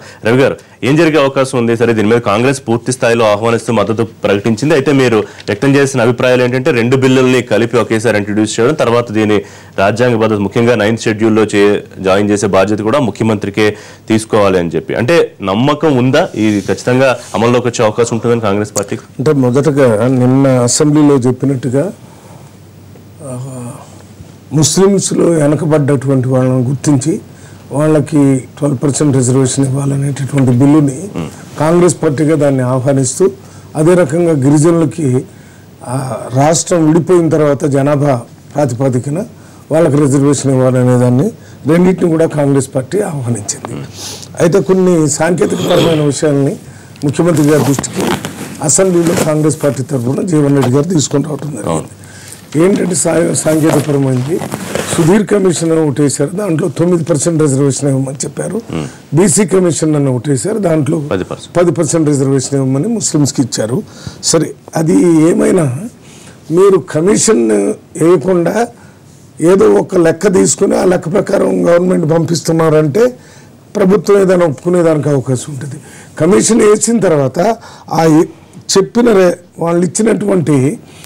రవి గారు ఏం జరిగే అవకాశం ఉంది సరే దీని మీద కాంగ్రెస్ పూర్తి స్థాయిలో ఆహ్వానిస్తూ మద్దతు ప్రకటించింది అయితే మీరు వ్యక్తం చేసిన అభిప్రాయాలు ఏంటంటే రెండు బిల్లుల్ని కలిపి ఒకేసారి ఇంట్రడ్యూస్ చేయడం తర్వాత దీని రాజ్యాంగ భద్రత ముఖ్యంగా నైన్త్ షెడ్యూల్లో చే జాయిన్ చేసే బాధ్యత కూడా ముఖ్యమంత్రికే తీసుకోవాలి అని చెప్పి అంటే నమ్మకం ఉందా ఇది ఖచ్చితంగా అమల్లోకి వచ్చే అవకాశం ఉంటుందని కాంగ్రెస్ పార్టీ అంటే మొదటగా నిన్న అసెంబ్లీలో చెప్పినట్టుగా ఆ, ముస్లిమ్స్లో వెనకబడ్డటువంటి వాళ్ళని గుర్తించి వాళ్ళకి ట్వెల్వ్ పర్సెంట్ రిజర్వేషన్ ఇవ్వాలనేటటువంటి బిల్లుని కాంగ్రెస్ పార్టీగా దాన్ని ఆహ్వానిస్తూ అదే రకంగా గిరిజనులకి ఆ, రాష్ట్రం విడిపోయిన తర్వాత జనాభా ప్రాతిపదికన వాళ్ళకి రిజర్వేషన్ ఇవ్వాలనే దాన్ని రెండింటిని కూడా కాంగ్రెస్ పార్టీ ఆహ్వానించింది అయితే కొన్ని సాంకేతికపరమైన విషయాల్ని ముఖ్యమంత్రి గారి దృష్టికి అసెంబ్లీలో కాంగ్రెస్ పార్టీ తరఫున జీవన్ రెడ్డి గారు తీసుకొని రావడం జరిగింది ఏంటంటే సా సాంకేతికపరమైంది సుధీర్ కమిషన్ అని ఒకటేశారు దాంట్లో తొమ్మిది పర్సెంట్ రిజర్వేషన్ ఇవ్వమని చెప్పారు బీసీ కమిషన్ అని ఒకటేశారు దాంట్లో 10%. పది పర్సెంట్ రిజర్వేషన్ ఇవ్వమని ముస్లిమ్స్కి ఇచ్చారు సరే అది ఏమైనా మీరు కమిషన్ వేయకుండా ఏదో ఒక లెక్క తీసుకుని ఆ లెక్క ప్రకారం గవర్నమెంట్ పంపిస్తున్నారంటే ప్రభుత్వం ఏదైనా ఒప్పుకునేదానికి అవకాశం ఉంటుంది కమిషన్ వేసిన తర్వాత ఆ ఇ- చెప్పిన రే- వాళ్ళు ఇచ్చినటువంటి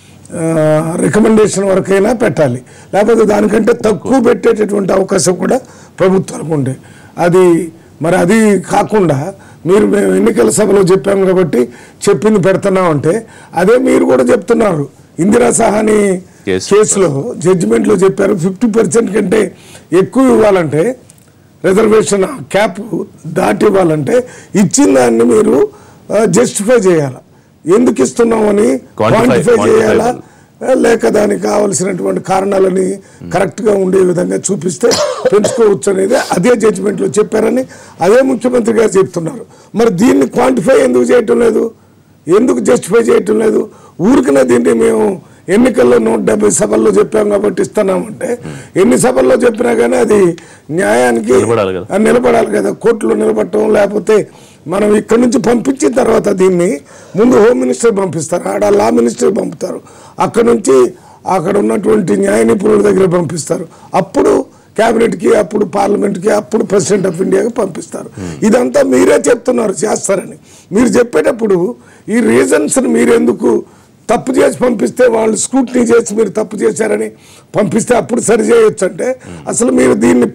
రికమెండేషన్ వరకైనా పెట్టాలి లేకపోతే దానికంటే తక్కువ పెట్టేటటువంటి అవకాశం కూడా ప్రభుత్వాలకు ఉండే అది మరి అది కాకుండా మీరు మేము ఎన్నికల సభలో చెప్పాము కాబట్టి చెప్పింది పెడుతున్నాం అంటే అదే మీరు కూడా చెప్తున్నారు ఇందిరా సహాని కేసు. కేసులో జడ్జిమెంట్లో చెప్పారు ఫిఫ్టీ పర్సెంట్ కంటే ఎక్కువ ఇవ్వాలంటే రిజర్వేషన్ క్యాప్ దాటి ఇవ్వాలంటే ఇచ్చిన దాన్ని మీరు జస్టిఫై చేయాలి ఎందుకు ఇస్తున్నామని Quantify- క్వాంటిఫై quantify చేయాలా లేక దానికి కావలసినటువంటి కారణాలని కరెక్ట్గా ఉండే విధంగా చూపిస్తే పెంచుకోవచ్చు అనేది అదే జడ్జిమెంట్లో చెప్పారని అదే ముఖ్యమంత్రి గారు చెప్తున్నారు మరి దీన్ని క్వాంటిఫై ఎందుకు చేయటం లేదు ఎందుకు జస్టిఫై చేయటం లేదు ఊరికనే దీన్ని మేము ఎన్నికల్లో నూట డెబ్బై సభల్లో చెప్పాం కాబట్టి ఇస్తున్నామంటే ఎన్ని సభల్లో చెప్పినా కానీ అది న్యాయానికి నిలబడాలి కదా. ఆ నిలబడాలి కదా కోర్టులో నిలబడటం లేకపోతే మనం ఇక్కడ నుంచి పంపించిన తర్వాత దీన్ని ముందు హోమ్ మినిస్టర్ పంపిస్తారు ఆడ లా మినిస్టర్ పంపుతారు అక్కడ నుంచి అక్కడ ఉన్నటువంటి న్యాయ నిపుణుల దగ్గర పంపిస్తారు అప్పుడు క్యాబినెట్కి అప్పుడు పార్లమెంట్కి అప్పుడు ప్రెసిడెంట్ ఆఫ్ ఇండియాకి పంపిస్తారు ఇదంతా మీరే చెప్తున్నారు చేస్తారని మీరు చెప్పేటప్పుడు ఈ రీజన్స్ని మీరు ఎందుకు తప్పు చేసి పంపిస్తే వాళ్ళు స్క్రూటినీ చేసి మీరు తప్పు చేశారని పంపిస్తే అప్పుడు సరి చేయొచ్చు అంటే అసలు మీరు దీన్ని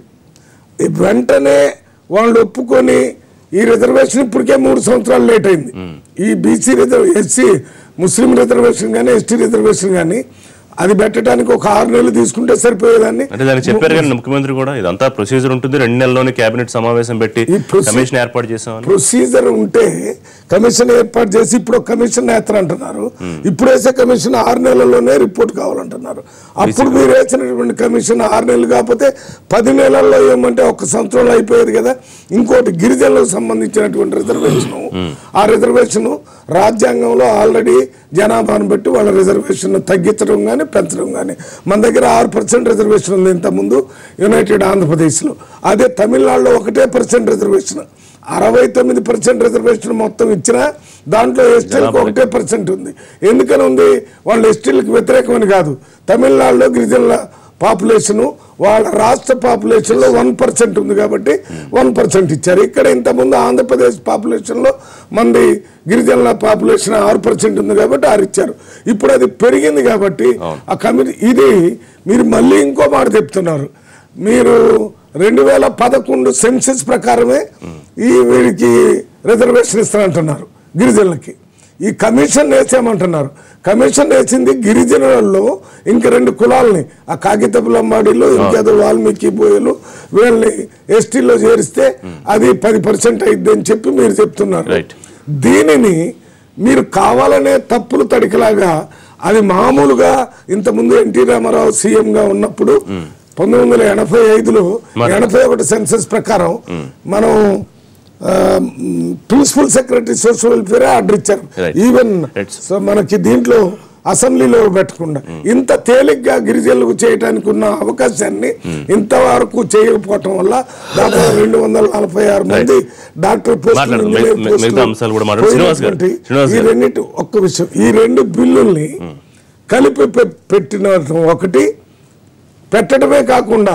వెంటనే వాళ్ళు ఒప్పుకొని ఈ రిజర్వేషన్ ఇప్పటికే మూడు సంవత్సరాలు లేట్ అయింది ఈ బీసీ రిజర్వ్ ఎస్సీ ముస్లిం రిజర్వేషన్ కానీ ఎస్టీ రిజర్వేషన్ కానీ అది పెట్టడానికి ఒక ఆరు నెలలు తీసుకుంటే సరిపోయేదాన్ని అంటే దానికి చెప్పారు కానీ ముఖ్యమంత్రి కూడా ఇదంతా ప్రొసీజర్ ఉంటుంది రెండు నెలల్లోనే కేబినెట్ సమావేశం పెట్టి ఈ ప్రొసీ- కమిషన్ ఏర్పాటు చేసామని ప్రొసీజర్ ఉంటే కమిషన్ ఏర్పాటు చేసి ఇప్పుడు ఒక కమిషన్ వేస్తారు అంటున్నారు ఇప్పుడు వేసే కమిషన్ ఆరు నెలల్లోనే రిపోర్ట్ కావాలంటున్నారు అప్పుడు మీరు వేసినటువంటి కమిషన్ ఆరు నెలలు కాకపోతే పది నెలల్లో ఏమంటే ఒక సంవత్సరంలో అయిపోయేది కదా ఇంకోటి గిరిజనులకు సంబంధించినటువంటి రిజర్వేషన్ ఆ రిజర్వేషన్ రాజ్యాంగంలో ఆల్రెడీ జనాభాను బట్టి వాళ్ళ రిజర్వేషన్ తగ్గించడం కానీ పెంచడం కానీ మన దగ్గర ఆరు పర్సెంట్ రిజర్వేషన్ ఉంది ఇంతకుముందు యునైటెడ్ ఆంధ్రప్రదేశ్లో అదే తమిళనాడులో ఒకటే పర్సెంట్ రిజర్వేషన్ అరవై తొమ్మిది పర్సెంట్ రిజర్వేషన్ మొత్తం ఇచ్చినా దాంట్లో ఎస్టీలకు ఒకటే పర్సెంట్ ఉంది ఎందుకని ఉంది వాళ్ళు ఎస్టీలకు వ్యతిరేకమని కాదు తమిళనాడులో గిరిజనుల పాపులేషన్ వాళ్ళ రాష్ట్ర పాపులేషన్లో వన్ పర్సెంట్ ఉంది కాబట్టి వన్ పర్సెంట్ ఇచ్చారు ఇక్కడ ఇంతకుముందు ఆంధ్రప్రదేశ్ పాపులేషన్లో మంది గిరిజనుల పాపులేషన్ ఆరు పర్సెంట్ ఉంది కాబట్టి ఆరు ఇచ్చారు ఇప్పుడు అది పెరిగింది కాబట్టి ఆ కమిటీ ఇది మీరు మళ్ళీ ఇంకో మాట చెప్తున్నారు మీరు రెండు వేల పదకొండు సెన్సెస్ ప్రకారమే ఈ వీరికి రిజర్వేషన్ ఇస్తానంటున్నారు గిరిజనులకి ఈ కమిషన్ వేసామంటున్నారు కమిషన్ వేసింది గిరిజనులలో ఇంక రెండు కులాలని ఆ కాగితపు లంబాడీలు ఇంకేదో వాల్మీకి బోయలు వీళ్ళని ఎస్టీలో చేరిస్తే అది పది పర్సెంట్ అయింది అని చెప్పి మీరు చెప్తున్నారు Right. దీనిని మీరు కావాలనే తప్పులు తడికలాగా అది మామూలుగా ఇంతకుముందు ఎన్టీ రామారావు సీఎంగా ఉన్నప్పుడు పంతొమ్మిది వందల ఎనభై ఐదులో మరి- ఎనభై ఒకటి సెన్సస్ ప్రకారం మనం principal secretary social welfare order ఇచ్చారు Right. Even Right. సో మనకి దీంట్లో అసెంబ్లీలో పెట్టకుండా ఇంత తేలిగ్గా గిరిజనులకు చేయడానికి ఉన్న అవకాశాన్ని ఇంతవరకు చేయకపోవటం వల్ల దాదాపు రెండు వందల నలభై ఆరు మంది డాక్టర్ పోస్టులు, మాట్లాడదాం. ఇంజనీర్ మిగతా పోస్టులు అంశాలు కూడా మాట్లాడదాం. శ్రీనివాస్ గారు, పోయినటువంటి శ్రీనివాస్ ఈ గారు. రెండింటి ఒక్క విషయం ఈ రెండు బిల్లుల్ని కలిపి పె- పెట్టిన ఒకటి పెట్టడమే కాకుండా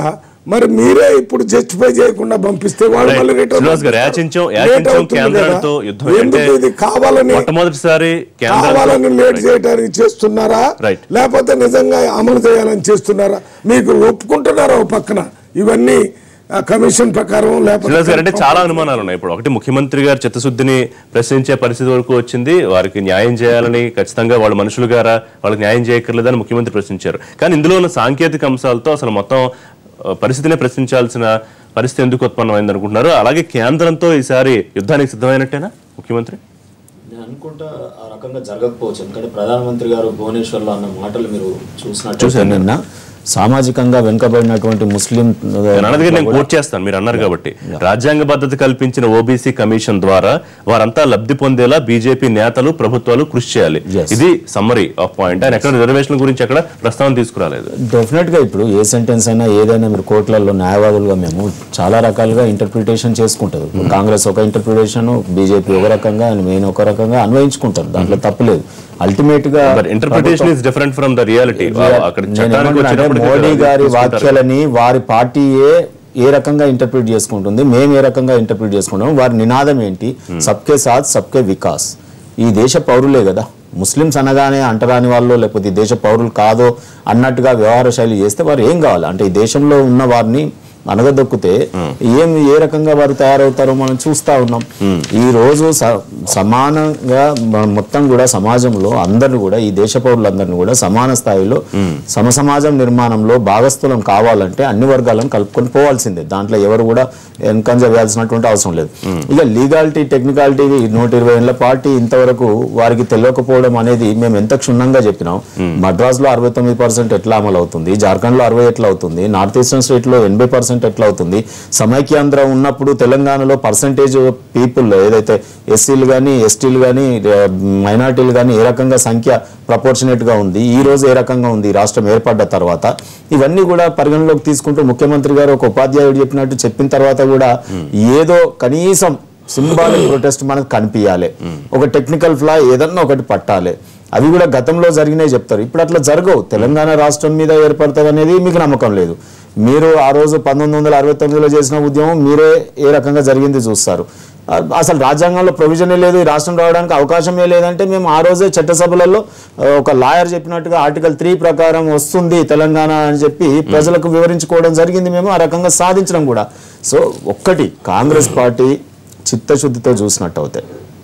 మరి మీరే ఇప్పుడు జస్టిఫై చేయకుండా పంపిస్తే వాళ్ళు Right. మళ్ళీ రిటర్న్ శ్రీనివాస్ గారు యాచించం Late యాచించం అవుతుంది కేంద్రాలతో కదా. యుద్ధం అంటే ఎందుకు ఇది కావాలని మొట్టమొదటిసారి కావాలని లేట్ కేంద్రాలతో చేయడానికి చేస్తున్నారా Right. లేకపోతే నిజంగా అమలు చేయాలని చేస్తున్నారా మీకు ఒప్పుకుంటున్నారా ఓ పక్కన ఇవన్నీ ఆ, కమిషన్ ప్రకారం శ్రీనివాస్ గారు అంటే లేకపోతే చాలా అనుమానాలు ఉన్నాయి ఇప్పుడు ఒకటి ముఖ్యమంత్రి గారు చిత్తశుద్ధిని ప్రశ్నించే పరిస్థితి వరకు వచ్చింది వారికి న్యాయం చేయాలని ఖచ్చితంగా వాళ్ళు మనుషులు గారా వాళ్ళకి న్యాయం చేయక్కర్లేదని ముఖ్యమంత్రి ప్రశ్నించారు కానీ ఇందులో ఉన్న సాంకేతిక అంశాలతో అసలు మొత్తం ఆ, పరిస్థితినే ప్రశ్నించాల్సిన పరిస్థితి ఎందుకు ఉత్పన్నమైంది అనుకుంటున్నారు అలాగే కేంద్రంతో ఈసారి యుద్ధానికి సిద్ధమైనట్టేనా ముఖ్యమంత్రి నేను అనుకుంటా ఆ రకంగా జరగకపోవచ్చు ఎందుకంటే ప్రధానమంత్రి గారు భువనేశ్వర్లో అన్న మాటలు మీరు చూసినట్టు చూశాను. నిన్న సామాజికంగా వెనుకబడినటువంటి ముస్లిం నేను అన్నది నేను కోట్ చేస్తాను మీరు అన్నారు కాబట్టి రాజ్యాంగ భద్రత కల్పించిన ఓబీసీ కమిషన్ ద్వారా వారంతా లబ్ధి పొందేలా బీజేపీ నేతలు ప్రభుత్వాలు కృషి చేయాలి Yes. ఇది సమ్మరీ ఆఫ్ పాయింట్ ఆయన ఎక్కడ రిజర్వేషన్ గురించి ఎక్కడ ప్రస్తావన తీసుకురాలేదు డెఫినెట్ గా ఇప్పుడు ఏ సెంటెన్స్ అయినా ఏదైనా మీరు కోర్టులలో న్యాయవాదులుగా మేము చాలా రకాలుగా ఇంటర్ప్రిటేషన్ చేసుకుంటారు ఇప్పుడు కాంగ్రెస్ ఒక ఇంటర్ప్రిటేషన్ బీజేపీ ఒక రకంగా మెయిన్ ఒక రకంగా అన్వయించుకుంటారు దాంట్లో తప్పులేదు అల్టిమేట్ గా but interpretation is different from the reality అక్కడ నేను చట్టానికి ఏమంటున్నా అంటే వచ్చినప్పుడు మోడీ గారి వాక్యాలని వారి పార్టీయే ఏ రకంగా ఇంటర్ప్రిట్ చేసుకుంటుంది మేము ఏ రకంగా ఇంటర్ప్రిట్ చేసుకుంటాం వారి నినాదం ఏంటి సబ్కే సాత్ సబ్కే వికాస్ ఈ దేశ పౌరులే కదా ముస్లిమ్స్ అనగానే అంటరాని వాళ్ళు లేకపోతే ఈ దేశ పౌరులు కాదో అన్నట్టుగా వ్యవహార శైలి చేస్తే వారు ఏం కావాలి అంటే ఈ దేశంలో ఉన్న వారిని అనగదొక్కితే ఏం ఏ రకంగా వారు తయారవుతారో మనం చూస్తా ఉన్నాం ఈ రోజు స- సమానంగా మన మొత్తం కూడా సమాజంలో అందరిని కూడా ఈ దేశ పౌరులందరినీ కూడా సమాన స్థాయిలో సమసమాజం నిర్మాణంలో భాగస్థులం కావాలంటే అన్ని వర్గాలను కలుపుకొని పోవాల్సిందే దాంట్లో ఎవరు కూడా ఎన్కంజ వేయాల్సినటువంటి అవసరం లేదు ఇక లీగాలిటీ టెక్నికాలిటీ నూట ఇరవై ఏళ్ళ పార్టీ ఇంతవరకు వారికి తెలియకపోవడం అనేది మేము ఎంత క్షుణ్ణంగా చెప్పినాం మద్రాస్ లో అరవై తొమ్మిది పర్సెంట్ ఎట్లా అమలు అవుతుంది జార్ఖండ్ లో అరవై ఎట్లా అవుతుంది నార్త్ ఈస్టర్న్ స్టేట్ లో ఎనభై పర్సెంట్ ఎట్లా అవుతుంది సమైక్యాంధ్ర ఉన్నప్పుడు తెలంగాణలో పర్సంటేజ్ పీపుల్ ఏదైతే ఎస్సీలు కానీ ఎస్టీలు కానీ మైనార్టీలు కానీ ఏ రకంగా సంఖ్య ప్రపోర్షనేట్ గా ఉంది ఈ రోజు ఏ రకంగా ఉంది ఈ రాష్ట్రం ఏర్పడ్డ తర్వాత ఇవన్నీ కూడా పరిగణలోకి తీసుకుంటూ ముఖ్యమంత్రి గారు ఒక ఉపాధ్యాయుడు చెప్పినట్టు చెప్పిన తర్వాత కూడా ఏదో కనీసం సింబాలిక్ ప్రొటెస్ట్ మనకు కనిపించాలి ఒక టెక్నికల్ ఫ్లా ఏదన్నా ఒకటి పట్టాలి అవి కూడా గతంలో జరిగినాయి చెప్తారు ఇప్పుడు అట్లా జరగవు తెలంగాణ రాష్ట్రం మీద ఏర్పడుతుంది అనేది మీకు నమ్మకం లేదు మీరు ఆ రోజు పంతొమ్మిది వందల అరవై తొమ్మిదిలో చేసిన ఉద్యమం మీరే ఏ రకంగా జరిగింది చూస్తారు ఆ, అసలు రాజ్యాంగంలో ప్రొవిజనే లేదు ఈ రాష్ట్రం రావడానికి అవకాశమే లేదంటే మేము ఆ రోజే చట్టసభలలో ఆ, ఒక లాయర్ చెప్పినట్టుగా ఆర్టికల్ త్రీ ప్రకారం వస్తుంది తెలంగాణ అని చెప్పి ప్రజలకు వివరించుకోవడం జరిగింది మేము ఆ రకంగా సాధించడం కూడా సో ఒక్కటి కాంగ్రెస్ పార్టీ చిత్తశుద్ధితో చూసినట్టు అవుతాయి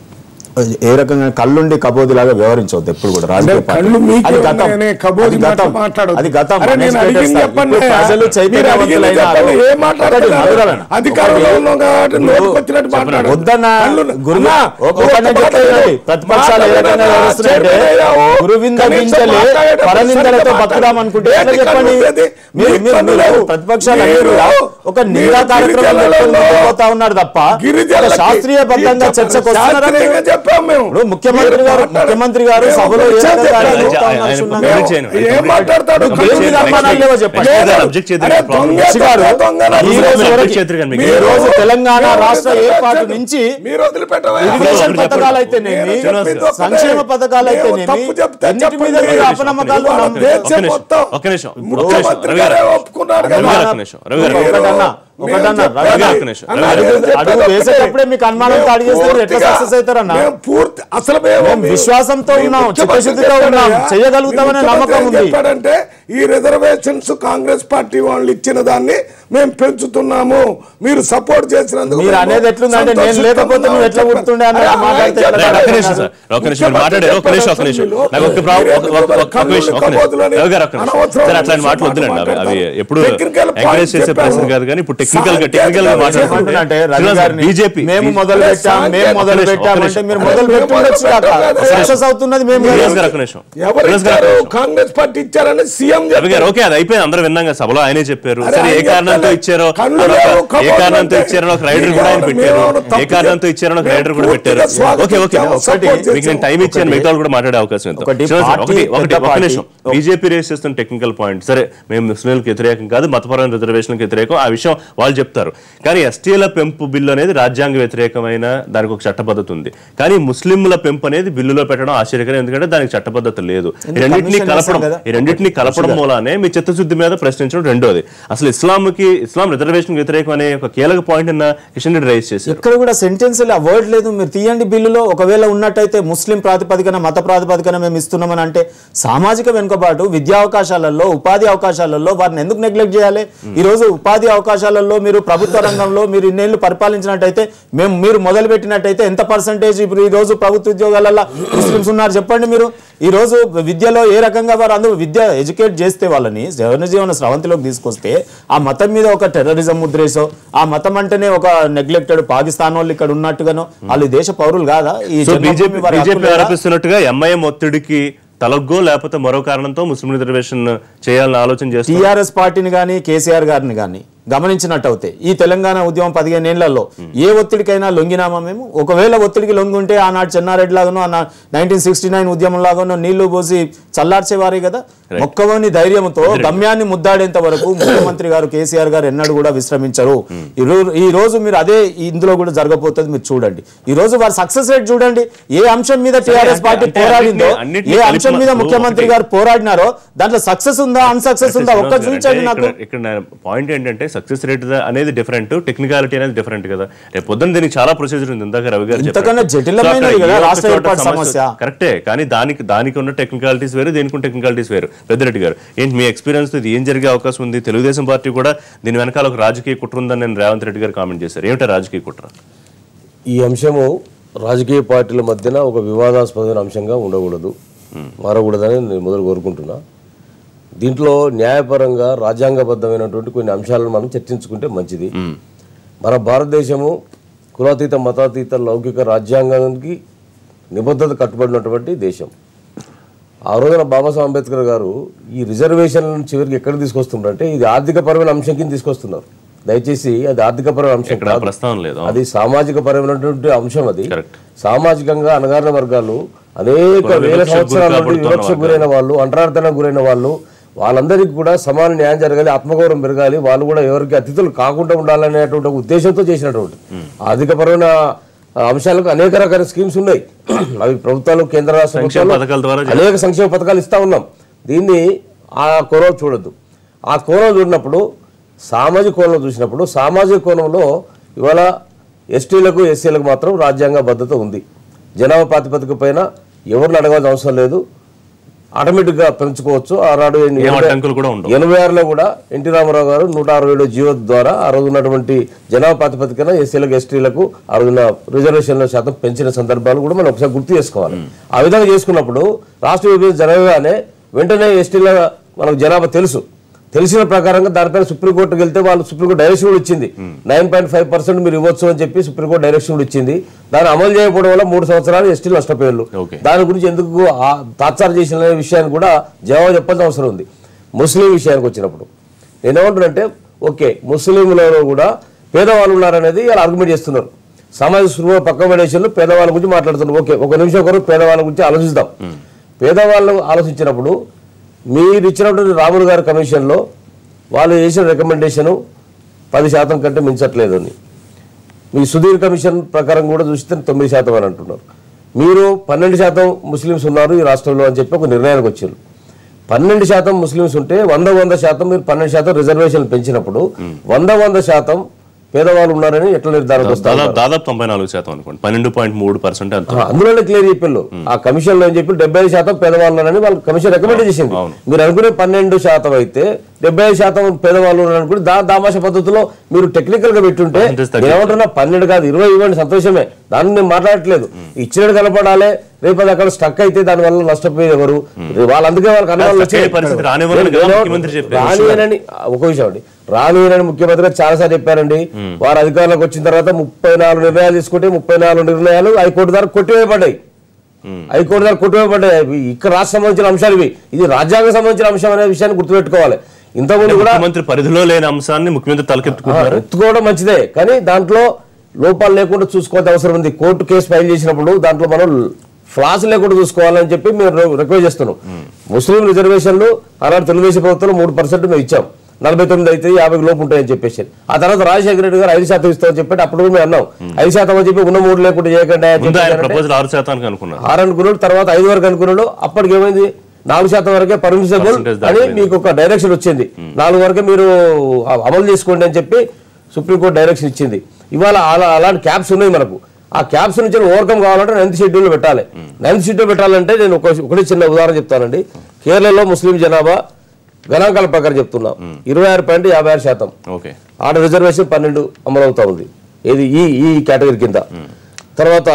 ఏ రకంగా కళ్ళుండి కబోదిలాగా వ్యవహరించవద్దు ఎప్పుడు కూడా రాజకీయ అంటే పార్టీ. కళ్ళు మీకే అది గతం. ఉన్నాయనే కబోది అది మాట గతం. మాట్లాడొద్దు. అది గతం అరే నేను Administrators అడిగింది స్థాయి. చెప్పండి ఇప్పుడు ప్రజలు మీరు అడిగింది చైతన్యవంతులైనారు. చెప్పండి. ఏం ఒకటి మాట్లాడుతున్నారు? మధురలన్న. అధికారంలో ఒకటి ఉన్నాం కాబట్టి నువ్వు నోటికి వచ్చినట్టు మాట్లాడు. వద్దన్న కళ్ళు- గురు అన్నా, ఒక నువ్వు పని ఒక్క మాట చెప్తాను విను. చూడండి. ప్రతిపక్షాలు ఏ రకంగా మాట్లాడేటప్పుడు వ్యవహరిస్తున్నాయంటే అయ్యావు. గురువింద కనీసం వించలే మాట్లాడేటప్పుడు పరనిందలతో సరిగ్గా బతుకుదాం అనుకుంటే ఏంటి ఎట్లా చెప్పండి కళ్ళు ఉండేది? మీరు మీ మీరు- కళ్ళు మీరు లేవు. ప్రతిపక్షాలు అన్ని మీరు- కూడా ఒక నిందా మీరు కార్యక్రమం గిరిజనులలో పెట్టుకొని ముందుకు పోతా ఉన్నారు తప్ప ఒక గిరిజనులకి శాస్త్రీయబద్ధంగా ఈ చర్చకు వస్తున్నారా శాస్త్రీయంగా మీరు? చెప్పాం మేము ఇప్పుడు ముఖ్యమంత్రి మీరు గారు మాట్లాడ- ముఖ్యమంత్రి గారు మేము సభలో ఏ విషయం రకంగా చెప్పాలి. అడుగుతా ఆయన- ఉన్నారు ఆయన క్షుణ్ణంగా. complete చేయను. ఏం మాట్లాడతాడు నువ్వు గెలుపు కళ్ళు నిర్మాణాలు లేవో చెప్పండి. లేదు. అబ్జెక్ట్ చేద్దాం. అరే దొంగ, రుచి గారు, దొంగ, దొంగ ఈ అని రోజు మీరు వరకు చేతులు కనిపించదు. ఈ రోజు తెలంగాణ మీరు రాష్ట్ర వదిలిపెట్టండి. ఏర్పాటు నుంచి మీరు వదిలిపెట్టవా? ఇరిగేషన్ ఒకటి చెప్పండి. పథకాలు అయితేనేమి నేను చెప్పింది ఒక్కటే. సంక్షేమ పథకాలు మేము అయితేనేమి తప్పు చెప్తే ఎన్నిటి మీద చెప్పండి. మీరు అపనమ్మకాలు ఇవాళ నమ్ము- దేశం ఒక్క నిమిషం, మొత్తం ఒక్క నిమిషం, ఒక్క నిమిషం. ముఖ్యమంత్రి రవి గారు. గారే ఒప్పుకున్నారు రవి కదా. గారు ఒక్క నిమిషం, రవి గారు. మీరు- ఒకటన్నా, ఒకటన్నా, మేము రవి గారు చెప్పేది- ఒక్క నిమిషం, అన్న, రవి గారు. నేను చెప్పేది అడుగు ఒక్కటే. వేసేటప్పుడే మీకు అనుమానం మేము తాడి చేస్తే మీరు ఎట్లా పూర్తిగా- సక్సెస్ అవుతారన్నా? మేము పూర్తి అసలు మేము మేము విశ్వాసంతో మీ ఉన్నాం, ముఖ్యమంత్రి చిత్తశుద్ధితో ఉన్నాం, చెప్పాడయ్యా. చేయగలుగుతామనే మీ ముఖ్యమంత్రి నమ్మకం ఏం ఉంది. చెప్పాడంటే ఈ రిజర్వేషన్స్ కాంగ్రెస్ పార్టీ వాళ్ళు ఇచ్చిన దాన్ని మేము పెంచుతున్నాము మీరు సపోర్ట్ చేసినందుకు మీరు మేము అనేది ఎట్లుందంటే నేను సంతోషిస్తున్నాము లేకపోతే నువ్వు ఎట్లా అని గుర్తుండే అన్నట్టు చెప్పారు. మాట్లాడితే అరే, ఎట్లా ఆయన ఒక్క చెప్పారు? నిమిషం సార్ ఒక్క నిమిషం మీరు మాట్లాడారు ఒక్క నిమిషం ఒక్క నిమిషం నాకు ఒక ప్రాబ్లం ఒక- ఒక- ఒక్క నిమిషం ఒక్క నిమిషం రవి గారు ఒక్క నిమిషం సార్ అట్లాంటి మాటలు వద్దులండి అవి అవి ఎప్పుడు ఎంకరేజ్ చేసే ప్రశ్న కాదు కానీ ఇప్పుడు టెక్నికల్ గా టెక్నికల్ గా ఏమంటున్నానంటే రవి గారిని బీజేపీ మేము మొదలు పెట్టాం మేము మొదలు ఒక్క నిమిషం, పెట్టామంటే ఒక్క మీరు నిమిషం. మొదలు పెట్టుండొచ్చు కాక సక్సెస్ అవుతున్నది మేము కాదు. శ్రీనివాస్ గారు ఒక్క నిమిషం ఎవరు శ్రీనివాస్ గారు ఇచ్చారు ఒక్క నిమిషం. కాంగ్రెస్ పార్టీ ఇచ్చారని సీఎం రవి గారు ఓకే అది అయిపోయింది అందరూ విన్నాం కదా సభలో ఆయనే చెప్పారు అరే, సరే ఏ ఆయన కారణంతో చెప్పలే. ఇచ్చారో కళ్ళు అదొక- లేవు, ఏ కబోర్డ్లు కారణంతో అంటే ఇచ్చారో ఒక రైడర్ మీరు కూడా ఆయన ఎవరు- పెట్టారు మీరు ఎవరు ఏ తప్పు కారణంతో చేశారు? ఇచ్చారో ఒక మేము రైడర్ కూడా పెట్టారు పూర్తిగా స్వాగతించాము, ఓకే ఓకే ఒకటి సపోర్ట్ మీకు నేను టైం ఇచ్చాను చేశాము. మిగతా వాళ్ళు కూడా మాట్లాడే అవకాశం ఇద్దాం. ఒకటి శ్రీనివాస్ గారు, పార్టీ, ఒకటి ఒకటి పెద్ద ఒక పార్టీ. నిమిషం బీజేపీ రేస్ చేస్తున్న టెక్నికల్ పాయింట్ సరే మేము ముస్లింలకు వ్యతిరేకం కాదు మతపరమైన రిజర్వేషన్లకు వ్యతిరేకం ఆ విషయం వాళ్ళు చెప్తారు కానీ ఎస్టీల పెంపు బిల్లు అనేది రాజ్యాంగ వ్యతిరేకమైన దానికి ఒక చట్టబద్ధత ఉంది కానీ ముస్లింల పెంపు అనేది బిల్లులో పెట్టడం ఆశ్చర్యకరం ఎందుకంటే దానికి చట్టబద్ధత లేదు ఈ రెండింటినీ కమిషన్ కలపడం వేశాం కదా. ఈ రెండింటినీ కలపడం మూలానే మీ చిత్తశుద్ధి మీద ప్రశ్నించడం రెండోది అసలు ఇస్లాంకి మొత్తానికి ఇస్లాం రిజర్వేషన్ వ్యతిరేకం అనే ఒక కీలక పాయింట్ నిన్న కిషన్ రెడ్డి రైజ్ చేశారు ఇక్కడ కూడా సెంటెన్స్ ఆ వర్డ్ లేదు మీరు తీయండి బిల్లులో ఒకవేళ ఉన్నట్టయితే ముస్లిం ప్రాతిపదికన మత ప్రాతిపదికన మేము ఇస్తున్నామని అంటే సామాజిక వెనుకబాటు విద్యా అవకాశాలలో ఉపాధి అవకాశాలలో వారిని ఎందుకు నెగ్లెక్ట్ చేయాలి ఈ రోజు ఉపాధి అవకాశాలలో మీరు ప్రభుత్వ రంగంలో మీరు ఇన్నేళ్లు పరిపాలించినట్టయితే మేము మీరు మొదలు పెట్టినట్టయితే ఎంత పర్సంటేజ్ ఇప్పుడు ఈ రోజు ప్రభుత్వ ఉద్యోగాలలో ముస్లిమ్స్ ఉన్నారు చెప్పండి మీరు ఈ రోజు విద్యలో ఏ రకంగా వారు అందరూ విద్య ఎడ్యుకేట్ చేస్తే వాళ్ళని జవన జీవన స్రవంతిలోకి తీసుకొస్తే ఆ మతం మీద ఒక టెర్రరిజం ముద్రేసో ఆ మతం అంటేనే ఒక నెగ్లెక్టెడ్ పాకిస్తాన్ వాళ్ళు ఇక్కడ ఉన్నట్టుగానో వాళ్ళు ఈ దేశ పౌరులు కాదా ఈ సో జన్మభూమి బీజేపీ వారి హక్కు బీజేపీ లేదా? ఆరోపిస్తున్నట్టుగా ఎంఐఎం ఒత్తిడికి తలగ్గో లేకపోతే మరో కారణంతో ముస్లిం రిజర్వేషన్ చేయాలని ఆలోచన చేస్తున్నారు టీఆర్ఎస్ పార్టీని కానీ కేసీఆర్ గారిని కానీ గమనించినట్టు అవుతే ఈ తెలంగాణ ఉద్యమం పదిహేను ఏళ్లలో ఏ ఒత్తిడికైనా లొంగినామా మేము ఒకవేళ ఒత్తిడికి లొంగి ఉంటే ఆనాడు చెన్నారెడ్డి లాగానో నైన్టీన్ సిక్స్టీ నైన్ ఉద్యమం లాగానో నీళ్లు పోసి చల్లార్చేవారే కదా మొక్కవని ధైర్యంతో గమ్యాన్ని ముద్దాడేంత వరకు ముఖ్యమంత్రి గారు కేసీఆర్ గారు ఎన్నడూ కూడా విశ్రమించరు ఈ రో- ఈ రోజు మీరు అదే ఇందులో కూడా జరగబోతుంది మీరు చూడండి ఈ రోజు వారి సక్సెస్ రేట్ చూడండి ఏ అంశం మీద టీఆర్ఎస్ అంటే- పార్టీ అంటే పోరాడిందో అన్నిటినీ- అన్నిటినీ ఏ కలిపి అంశం మీద మాకు ముఖ్యమంత్రి ఒకటి- గారు పోరాడినారో దాంట్లో సక్సెస్ ఉందా అన్సక్సెస్ ఉందా ఒక్క చూపించండి నాకు ఇక్కడ ఇక్కడ పాయింట్ ఏంటంటే సక్సెస్ రేట్ అనేది డిఫరెంట్ టెక్నికాలిటీ అనేది డిఫరెంట్ కదా రేపు పొద్దున్న దీనికి చాలా ప్రొసీజర్ ఉంది ఇందాక రవి గారు ఇంతకన్నా చెప్పారు. జటిలమైనది సో అక్కడ కదా ఏ ఒక్క రాష్ట్ర చోట ఏర్పాటు సమస్య. కరెక్టే కానీ దానికి దానికి ఉన్న టెక్నికాలిటీస్ వేరు దీనికి ఉన్న టెక్నికాలిటీస్ వేరు పెద్దిరెడ్డి గారు ఏంటి మీ ఎక్స్పీరియన్స్ ఇది ఏం జరిగే అవకాశం ఉంది తెలుగుదేశం పార్టీ కూడా దీని వెనకాల ఒక రాజకీయ కుట్ర ఉందని నేను రేవంత్ రెడ్డి గారు కామెంట్ చేశారు ఏమిటా రాజకీయ కుట్ర ఈ అంశము రాజకీయ పార్టీల మధ్యన ఒక వివాదాస్పదమైన అంశంగా ఉండకూడదు మారకూడదని నేను మొదలు కోరుకుంటున్నా దీంట్లో న్యాయపరంగా రాజ్యాంగబద్ధమైనటువంటి కొన్ని అంశాలను మనం చర్చించుకుంటే మంచిది మన భారతదేశము కులాతీత మతాతీత లౌకిక రాజ్యాంగానికి నిబద్ధత కట్టుబడినటువంటి దేశం ఆ రోజున బాబాసాహెబ్ అంబేద్కర్ గారు ఈ రిజర్వేషన్ చివరికి ఎక్కడ తీసుకొస్తున్నారంటే ఇది ఆర్థికపరమైన అంశం కింద తీసుకొస్తున్నారు దయచేసి అది ఆర్థికపరమైన అంశం ఇక్కడ కాదు. ప్రస్తావన లేదు అది సామాజిక పరమైనటువంటి అంశం అది Correct. సామాజికంగా అణగారిన వర్గాలు అనేక కొన్ని వేల వివక్షకు సంవత్సరాల నుండి గురి వివక్షకు కాబడుతున్న గురైన వాళ్ళు అంటరార్థనకు గురైన వాళ్ళు వాళ్ళందరికీ కూడా సమాన న్యాయం జరగాలి ఆత్మగౌరవం పెరగాలి వాళ్ళు కూడా ఎవరికి అతిథులు కాకుండా ఉండాలనేటువంటి ఒక ఉద్దేశంతో చేసినటువంటి ఆర్థికపరమైన అంశాలకు అనేక రకాల స్కీమ్స్ ఉన్నాయి అవి ప్రభుత్వాలు కేంద్ర రాష్ట్ర సంక్షేమ ప్రభుత్వాలు పథకాల ద్వారా అనేక సంక్షేమ పథకాలు ఇస్తా ఉన్నాం దీన్ని ఆ కోణం చూడొద్దు ఆ కోణం చూడినప్పుడు సామాజిక కోణంలో చూసినప్పుడు సామాజిక కోణంలో ఇవాళ ఎస్టీలకు ఎస్సీలకు మాత్రం రాజ్యాంగ భద్రత ఉంది జనాభా ప్రాతిపదిక పైన ఎవరిని అడగాల్సిన అవసరం లేదు ఆటోమేటిక్గా పెంచుకోవచ్చు ఆనాడు ఏం అడ్డంకులు కూడా ఉండవు ఎనభై ఆరులో కూడా ఎన్టీ రామారావు గారు నూట అరవై ఏడు జీవో ద్వారా ఆ రోజు ఉన్నటువంటి జనాభా ప్రాతిపదికన ఎస్సీలకు ఎస్టీలకు ఆ రోజున రిజర్వేషన్ల శాతం పెంచిన సందర్భాలు కూడా మనం ఒకసారి గుర్తు చేసుకోవాలి ఆ విధంగా చేసుకున్నప్పుడు రాష్ట్ర విభజన జరగగానే వెంటనే ఎస్టీల మనకు జనాభా తెలుసు తెలిసిన ప్రకారంగా దానిపైన సుప్రీంకోర్టుకి వెళ్తే వాళ్ళు సుప్రీంకోర్టు డైరెక్షన్ కూడా ఇచ్చింది నైన్ పాయింట్ ఫైవ్ పర్సెంట్ మీరు ఇవ్వచ్చు అని చెప్పి సుప్రీంకోర్టు డైరెక్షన్ కూడా ఇచ్చింది దాన్ని అమలు చేయకపోవడం వల్ల మూడు సంవత్సరాలు ఎస్టీలు నష్టపోయారు Okay. దాని గురించి ఎందుకు ఆ- తాత్సారం చేసిన విషయాన్ని కూడా జవాబు చెప్పాల్సిన అవసరం ఉంది ముస్లిం విషయానికి వచ్చినప్పుడు నేనేమంటున్నానంటే ఓకే ముస్లింలలో కూడా పేదవాళ్ళు ఉన్నారనేది వాళ్ళు ఆర్గ్యుమెంట్ చేస్తున్నారు సమాజ స్పృహ పక్క పడేషన్లు పేదవాళ్ళ గురించి మాట్లాడుతున్నారు ఓకే ఒక నిమిషం ఒకరు పేదవాళ్ళ గురించి ఆలోచిద్దాం పేదవాళ్ళు ఆలోచించినప్పుడు మీరు ఇచ్చినటువంటి రాములు గారి కమిషన్లో వాళ్ళు చేసిన రికమెండేషను పది శాతం కంటే మించట్లేదు అని మీ సుధీర్ కమిషన్ ప్రకారం కూడా చూస్తే తొమ్మిది శాతం అని అంటున్నారు మీరు పన్నెండు శాతం ముస్లిమ్స్ ఉన్నారు ఈ రాష్ట్రంలో అని చెప్పి ఒక నిర్ణయానికి వచ్చారు పన్నెండు శాతం ముస్లిమ్స్ ఉంటే వంద వంద శాతం మీరు పన్నెండు శాతం రిజర్వేషన్ పెంచినప్పుడు వంద వంద శాతం పేదవాళ్ళు ఉన్నారని ఎట్లా నిర్ధారణ వస్తారు దాదాపు దాదాపు తొంభై నాలుగు శాతం అనుకోండి పన్నెండు పాయింట్ మూడు పర్సెంట్ అంత అందులోనే క్లియర్ చెప్పారు ఆ కమిషన్ లో ఏం చెప్పి డెబ్బై ఐదు శాతం పేదవాళ్ళు ఉన్నారని వాళ్ళు కమిషన్ రికమెండ్ చేసింది అవును. మీరు అనుకునే పన్నెండు శాతం అయితే డెబ్బై ఐదు శాతం పేదవాళ్ళు ఉన్నారు అనుకుని దా దామాష పద్ధతిలో మీరు టెక్నికల్ గా పెట్టుంటే Percentage తగ్గించారు. నేను ఏమంటున్నా పన్నెండు కాదు ఇరవై ఇవ్వండి సంతోషమే దాన్ని నేను మాట్లాడట్లేదు ఇచ్చినట్టు కనపడాలి రేపు అది అక్కడ స్టక్ అయితే దాని వల్ల నష్టపోయేది ఎవరు వాళ్ళు అందుకే వాళ్ళకి అనుమానాలు stuck అయ్యే వచ్చాయి. పరిస్థితి రానివ్వరని కదా నేను- ముఖ్యమంత్రి చెప్పారు. రానియనని ఒక విషయం అండి రానియనని ముఖ్యమంత్రి గారు చాలాసార్లు చెప్పారండి వారు అధికారంలోకి వచ్చిన తర్వాత ముప్పై నాలుగు నిర్ణయాలు తీసుకుంటే ముప్పై నాలుగు నిర్ణయాలు హైకోర్టు ద్వారా కొట్టివేయబడ్డాయి హైకోర్టు ద్వారా కొట్టివేయబడ్డాయి ఇవి ఇక్కడ రాష్ట్ర సంబంధించిన అంశాలు ఇవి ఇది రాజ్యాంగం సంబంధించిన అంశం అనే విషయాన్ని గుర్తుపెట్టుకోవాలి ఇంతకుముందు కూడా ముఖ్యమంత్రి పరిధిలో లేని అంశాన్ని ముఖ్యమంత్రి తలకెత్తుకుంటున్నారు ఎత్తుకోవడం మంచిదే కానీ దాంట్లో లోపాలు లేకుండా చూసుకోవాల్సిన అవసరం ఉంది కోర్టు కేసు ఫైల్ చేసినప్పుడు దాంట్లో మనం ఫ్లాస్ లేకుండా చూసుకోవాలని చెప్పి మేము రిక్వెస్ట్ చేస్తున్నాం ముస్లిం రిజర్వేషన్లు ఆనాడు తెలుగుదేశం ప్రభుత్వంలో మూడు పర్సెంట్ మేము ఇచ్చాం నలభై తొమ్మిది అయితే యాభై లోపు ఉంటాయని చెప్పేసి ఆ తర్వాత రాజశేఖర రెడ్డి గారు ఐదు శాతం ఇస్తామని చెప్పి అప్పుడు కూడా మేము అన్నాం ఐదు శాతం అని చెప్పి ఉన్న మూడు లేకుండా చేయకుండా అని ముందు ఆయన చెప్పేసి అంటే ప్రపోజల్ ఆరు శాతానికి అనుకున్నారు ఆరు అనుకున్నాడు తర్వాత ఐదు వరకు అనుకున్నాడు అప్పటికి ఏమైంది నాలుగు శాతం వరకే పర్మిసబుల్ Percentage అని దాటిపోయింది. మీకు ఒక డైరెక్షన్ వచ్చింది నాలుగు వరకే మీరు అ- అమలు చేసుకోండి అని చెప్పి సుప్రీంకోర్టు డైరెక్షన్ ఇచ్చింది ఇవాళ అలా అలాంటి క్యాప్స్ ఉన్నాయి మనకు ఆ క్యాప్స్ నుంచి ఓవర్కమ్ కావాలంటే నైన్త్ షెడ్యూల్ పెట్టాలి నైన్త్ షెడ్యూల్ పెట్టాలంటే నేను ఒక ఒకటి చిన్న ఉదాహరణ చెప్తానండి కేరళలో ముస్లిం జనాభా గణాంకాల ప్రకారం చెప్తున్నా ఇరవై ఆరు పాయింట్ యాభై ఆరు శాతం ఓకే ఆడ రిజర్వేషన్ పన్నెండు అమలవుతా ఉంది ఇది ఈ ఈ కేటగిరీ కింద తర్వాత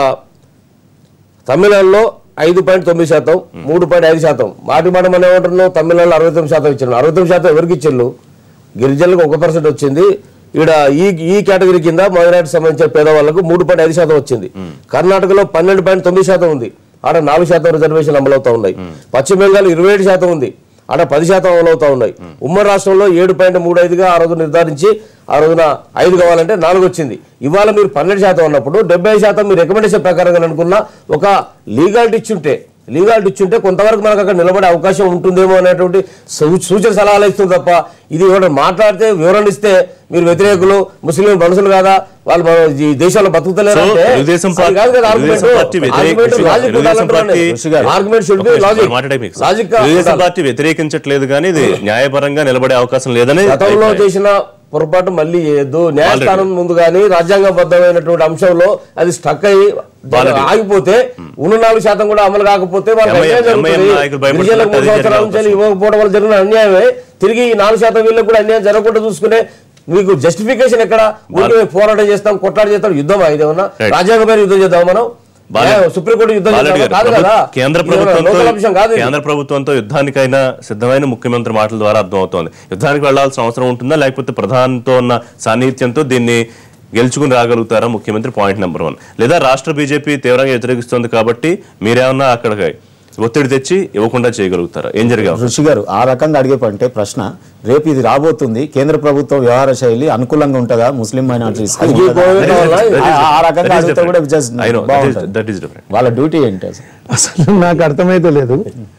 తమిళనాడులో ఐదు పాయింట్ తొమ్మిది శాతం మూడు పాయింట్ ఐదు శాతం మాటి మాట మనం ఏమంటున్నాం తమిళనాడులో అరవై తొమ్మిది శాతం ఇచ్చారు అరవై తొమ్మిది శాతం ఎవరికి ఇచ్చిండు గిరిజనులకు ఒక పర్సెంట్ వచ్చింది ఈడ ఈ ఈ కేటగిరీ కింద మైనార్టీ సంబంధించిన పేదవాళ్లకు మూడు పాయింట్ ఐదు శాతం వచ్చింది కర్ణాటకలో పన్నెండు పాయింట్ తొమ్మిది శాతం ఉంది ఆడ నాలుగు శాతం రిజర్వేషన్ అమలవుతా ఉన్నాయి పశ్చిమ బెంగాల్ ఇరవై ఏడు శాతం ఉంది ఆడ పది శాతం అమలవుతా ఉన్నాయి ఉమ్మడి రాష్ట్రంలో ఏడు పాయింట్ మూడు ఐదుగా ఆ రోజు నిర్ధారించి ఆ రోజున ఐదు కావాలంటే నాలుగు వచ్చింది ఇవాళ మీరు పన్నెండు శాతం ఉన్నప్పుడు డెబ్బై శాతం మీరు రికమెండేషన్ ప్రకారంగా అనుకున్న ఒక లీగాలిటీ ఇచ్చుంటే లీగాలిటీ ఇచ్చుంటే కొంతవరకు మనకు అక్కడ నిలబడే అవకాశం ఉంటుందేమో అనేటువంటి సూ- సూచన సలహాలు ఇస్తుంది తప్ప ఇది ఎవరైనా మాట్లాడితే వివరణ ఇస్తే మీరు వ్యతిరేకులు ముస్లిం మనుషులు కాదా వాళ్ళు మన ఈ దేశంలో బతుకుతలేరు సో అంటే తెలుగుదేశం అది కాదు కదా పార్టీ- argument. తెలుగుదేశం పార్టీ వ్యతిరేక- Argument logic తెలుగుదేశం ఉండాలంటున్నాను పార్టీ- నేను. ఋషి గారు. Argument should be ఒక logic. నిమిషం, మాట్లాడే మీకు. Logic గా తెలుగుదేశం ఉండాలి. పార్టీ వ్యతిరేకించట్లేదు కానీ ఇది న్యాయపరంగా నిలబడే అవకాశం లేదని గతంలో అభిప్రాయం. చేసిన పొరపాటు మళ్ళీ చేయొద్దు న్యాయస్థానం ముందు కానీ రాజ్యాంగబద్ధమైనటువంటి అంశంలో అది స్టక్ అయ్యి Already. ఆగిపోతే ఉన్న నాలుగు శాతం కూడా అమలు కాకపోతే వాళ్ళకి MIM అన్యాయం జరుగుతుంది. MIM నాయకులు భయపడుతున్నారు, గిరిజనులకు మూడు అది జరిగే సంవత్సరాల నుంచి అవకాశం. ఇవ్వకపోవడం వల్ల జరిగిన అన్యాయమే తిరిగి ఈ నాలుగు శాతం వీళ్ళకి కూడా అన్యాయం జరగకుండా చూసుకునే మీకు జస్టిఫికేషన్ ఎక్కడ ఊరికే మేము పోరాటం చేస్తాం కొట్లాట చేస్తాం యుద్ధం ఇదేమన్నా Right. రాజ్యాంగమైన యుద్ధం చేద్దాం మనం బాలరెడ్డి- న్యాయ- సుప్రీంకోర్టు యుద్ధం బాలరెడ్డి చేద్దాం గారు, కాదు కదా ప్రభు- కేంద్ర ఇది ఏమన్నా ప్రభుత్వంతో నూతన అంశం కాదు ఇది. కేంద్ర ప్రభుత్వంతో యుద్ధానికైనా సిద్ధమైన ముఖ్యమంత్రి మాటల ద్వారా అర్థమవుతోంది యుద్ధానికి వెళ్లాల్సిన అవసరం ఉంటుందా లేకపోతే ప్రధానితో ఉన్న సాన్నిహిత్యంతో దీన్ని గెలుచుకుని రాగలుగుతారా ముఖ్యమంత్రి పాయింట్ నెంబర్ వన్ లేదా రాష్ట్ర బీజేపీ తీవ్రంగా వ్యతిరేకిస్తోంది కాబట్టి మీరేమన్నా అక్కడికి ఒత్తిడి తెచ్చి ఇవ్వకుండా చేయగలుగుతారా ఏం జరిగే అవకాశం? ఋషి గారు ఆ రకంగా అడిగేపంటే ప్రశ్న రేపు ఇది రాబోతుంది కేంద్ర ప్రభుత్వ వ్యవహార శైలి అనుకూలంగా ఉంటుందా ముస్లిం మైనార్టీస్ అది ఈ గవర్నమెంట్ వల్ల That is- ఆ రకంగా that is అడిగితే కూడా different. just I know, that is- బాగుంటుంది. that is different. వాళ్ళ డ్యూటీ ఏంటి అసలు అసలు నాకు అర్థమైతే లేదు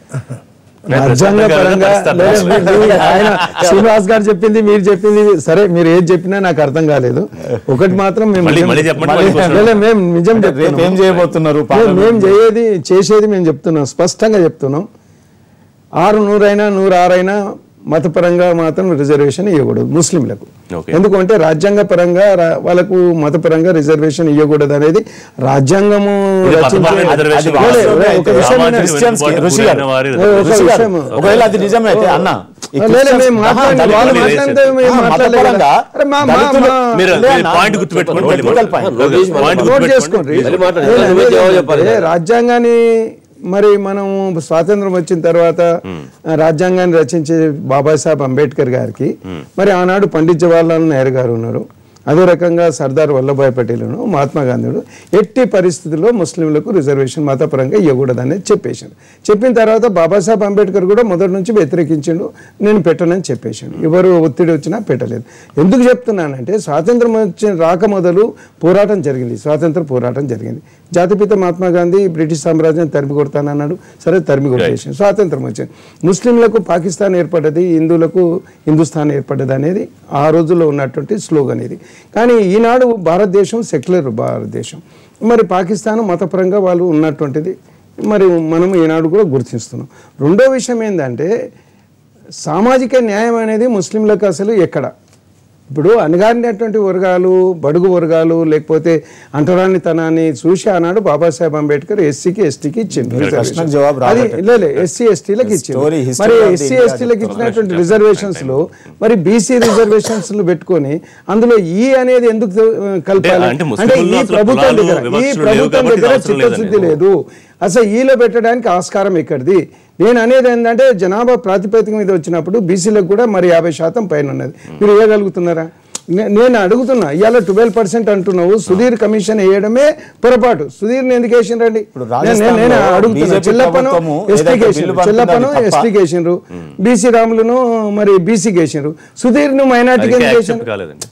నేను రాజ్యాంగ ప్రశాంతంగా పరంగా పరిస్థితి లేదు, అర్థం మీ- మీ- ఆయన శ్రీనివాస్ గారు చెప్పింది మీరు చెప్పింది సరే మీరు ఏది చెప్పినా నాకు అర్థం కాలేదు ఒకటి మాత్రం మేము మళ్ళీ- నిజం- మళ్ళీ చెప్పండి, మళ్ళీ- మళ్ళీ లేదు, మేము నిజం రేపు ఏం చెప్తున్నాం చేయబోతున్నారు మేము- మేము చేయేది చేసేది మేము చెప్తున్నాం స్పష్టంగా చెప్తున్నాం ఆరు నూరైనా నూరు ఆరైనా మతపరంగా మాత్రం రిజర్వేషన్ ఇవ్వకూడదు ముస్లింలకు Okay. ఎందుకంటే రాజ్యాంగ పరంగా రా- వాళ్ళకు మతపరంగా రిజర్వేషన్ ఇవ్వకూడదు అనేది రాజ్యాంగము ఇది రచించే- మతపరమైన అది- రిజర్వేషన్ అది కాదు. వాస్తవమే ఒక అయితే విషయం సామాజిక నేను- క్రిస్టియన్స్ కి వెనుకబాటు ఋషి గారు, గురైన వారి ఒక ఋషి గారు, విషయం. ఒకవేళ అది నిజమే అయితే అన్న ఈ లేదు, క్రిస్టియన్స్- మేము ఆహా, మాట్లాడండి. దళితులు వాళ్ళు లేదు, మాట్లాడితే లేదు. మేము ఆ, మాట్లాడలేదు మతపరంగా కదా. అరే మా- మా- దళితులు- మా- మీరు లే మీరు అన్న, పాయింట్ గుర్తుపెట్టుకోండి మళ్ళీ technical point. ఓకే, నోట్ చేసి పాయింట్ నోట్ గుర్తుపెట్టుకోండి. చేసుకోండి మళ్ళీ మాట్లాడండి. లేదు, మళ్ళీ లేదు, జవాబు చెప్పాలి. ఏ, రాజ్యాంగాన్ని మరి మనం స్వాతంత్రం వచ్చిన తర్వాత రాజ్యాంగాన్ని రచించే బాబాసాహెబ్ అంబేద్కర్ గారికి మరి ఆనాడు పండిత్ జవహర్లాల్ నెహ్రూ గారు ఉన్నారు అదే రకంగా సర్దార్ వల్లభాయ్ పటేల్ను మహాత్మా గాంధీడు ఎట్టి పరిస్థితుల్లో ముస్లింలకు రిజర్వేషన్ మతపరంగా ఇవ్వకూడదనేది చెప్పేశాడు చెప్పిన తర్వాత బాబాసాహెబ్ అంబేద్కర్ కూడా మొదటి నుంచి వ్యతిరేకించిండు నేను పెట్టనని చెప్పేశాడు ఎవరు ఒత్తిడి వచ్చినా పెట్టలేదు ఎందుకు చెప్తున్నానంటే స్వాతంత్రం వచ్చిన రాక మొదలు పోరాటం జరిగింది స్వాతంత్ర పోరాటం జరిగింది జాతిపిత మహాత్మా గాంధీ బ్రిటిష్ సామ్రాజ్యం తరిమి కొడతానన్నాడు సరే తరిమి కొట్టేసాడు స్వాతంత్రం వచ్చింది ముస్లింలకు పాకిస్తాన్ ఏర్పడ్డది హిందువులకు హిందుస్థాన్ ఏర్పడ్డది అనేది ఆ రోజుల్లో ఉన్నటువంటి స్లోగన్ ఇది కానీ ఈనాడు భారతదేశం సెక్యులర్ భారతదేశం మరి పాకిస్తాన్ మతపరంగా వాళ్ళు ఉన్నటువంటిది మరి మనం ఈనాడు కూడా గుర్తిస్తున్నాం రెండో విషయం ఏంటంటే సామాజిక న్యాయం అనేది ముస్లింలకు అసలు ఎక్కడ ఇప్పుడు అణగారినటువంటి వర్గాలు బడుగు వర్గాలు లేకపోతే అంటరానితనాన్ని చూసి ఆనాడు బాబాసాహెబ్ అంబేద్కర్ ఎస్సీకి ఎస్టీకి ఇచ్చింది ప్రశ్నకు జవాబు అది రాబట్టే. లేదు ఎస్సీ ఎస్టీలకు ఇచ్చింది Story, history మరి of the ఎస్సీ India ఎస్టీలకు ఇచ్చినటువంటి రిజర్వేషన్స్ లో మరి బీసీ రిజర్వేషన్స్ పెట్టుకొని అందులో ఈ అనేది ఎందుకు ఆ, కలపాలి అంటే అంటే ముస్లింల్లో ఈ అసలు ప్రభుత్వం కులాలు, దగ్గర ఈ వివక్షలు లేవు ప్రభుత్వం కాబట్టి దగ్గర అవసరం చిత్తశుద్ధి లేదండి. లేదు అసలు ఈలో పెట్టడానికి ఆస్కారం ఎక్కడిది నేను అనేది ఏంటంటే జనాభా ప్రాతిపదిక మీద వచ్చినప్పుడు బీసీలకు కూడా మరి యాభై శాతం పైన ఉన్నది మీరు ఇవ్వగలుగుతున్నారా నే- నేను అడుగుతున్నా ఇవాళ ట్వెల్వ్ పర్సెంట్ అంటున్నావు సుధీర్ కమిషన్ వేయడమే పొరపాటు సుధీర్ ఎందుకు వేసిండ్రండి ఇప్పుడు నేను- నేను- నేను రాజస్థాన్లో అడుగుతున్నా BJP చిల్లప్పను ప్రభుత్వము ఎస్టీకి ఏదైతే వేసిండ్రు బిల్లు చిల్లప్పను పంపిందో అది తప్ప. ఎస్టీకి వేసిండ్రు బీసీ రాములను మరి బీసీకి వేసిండ్రు సుధీర్ ను మైనార్టీకి అది ఎందుకు accept వేసిండ్రు కాలేదండి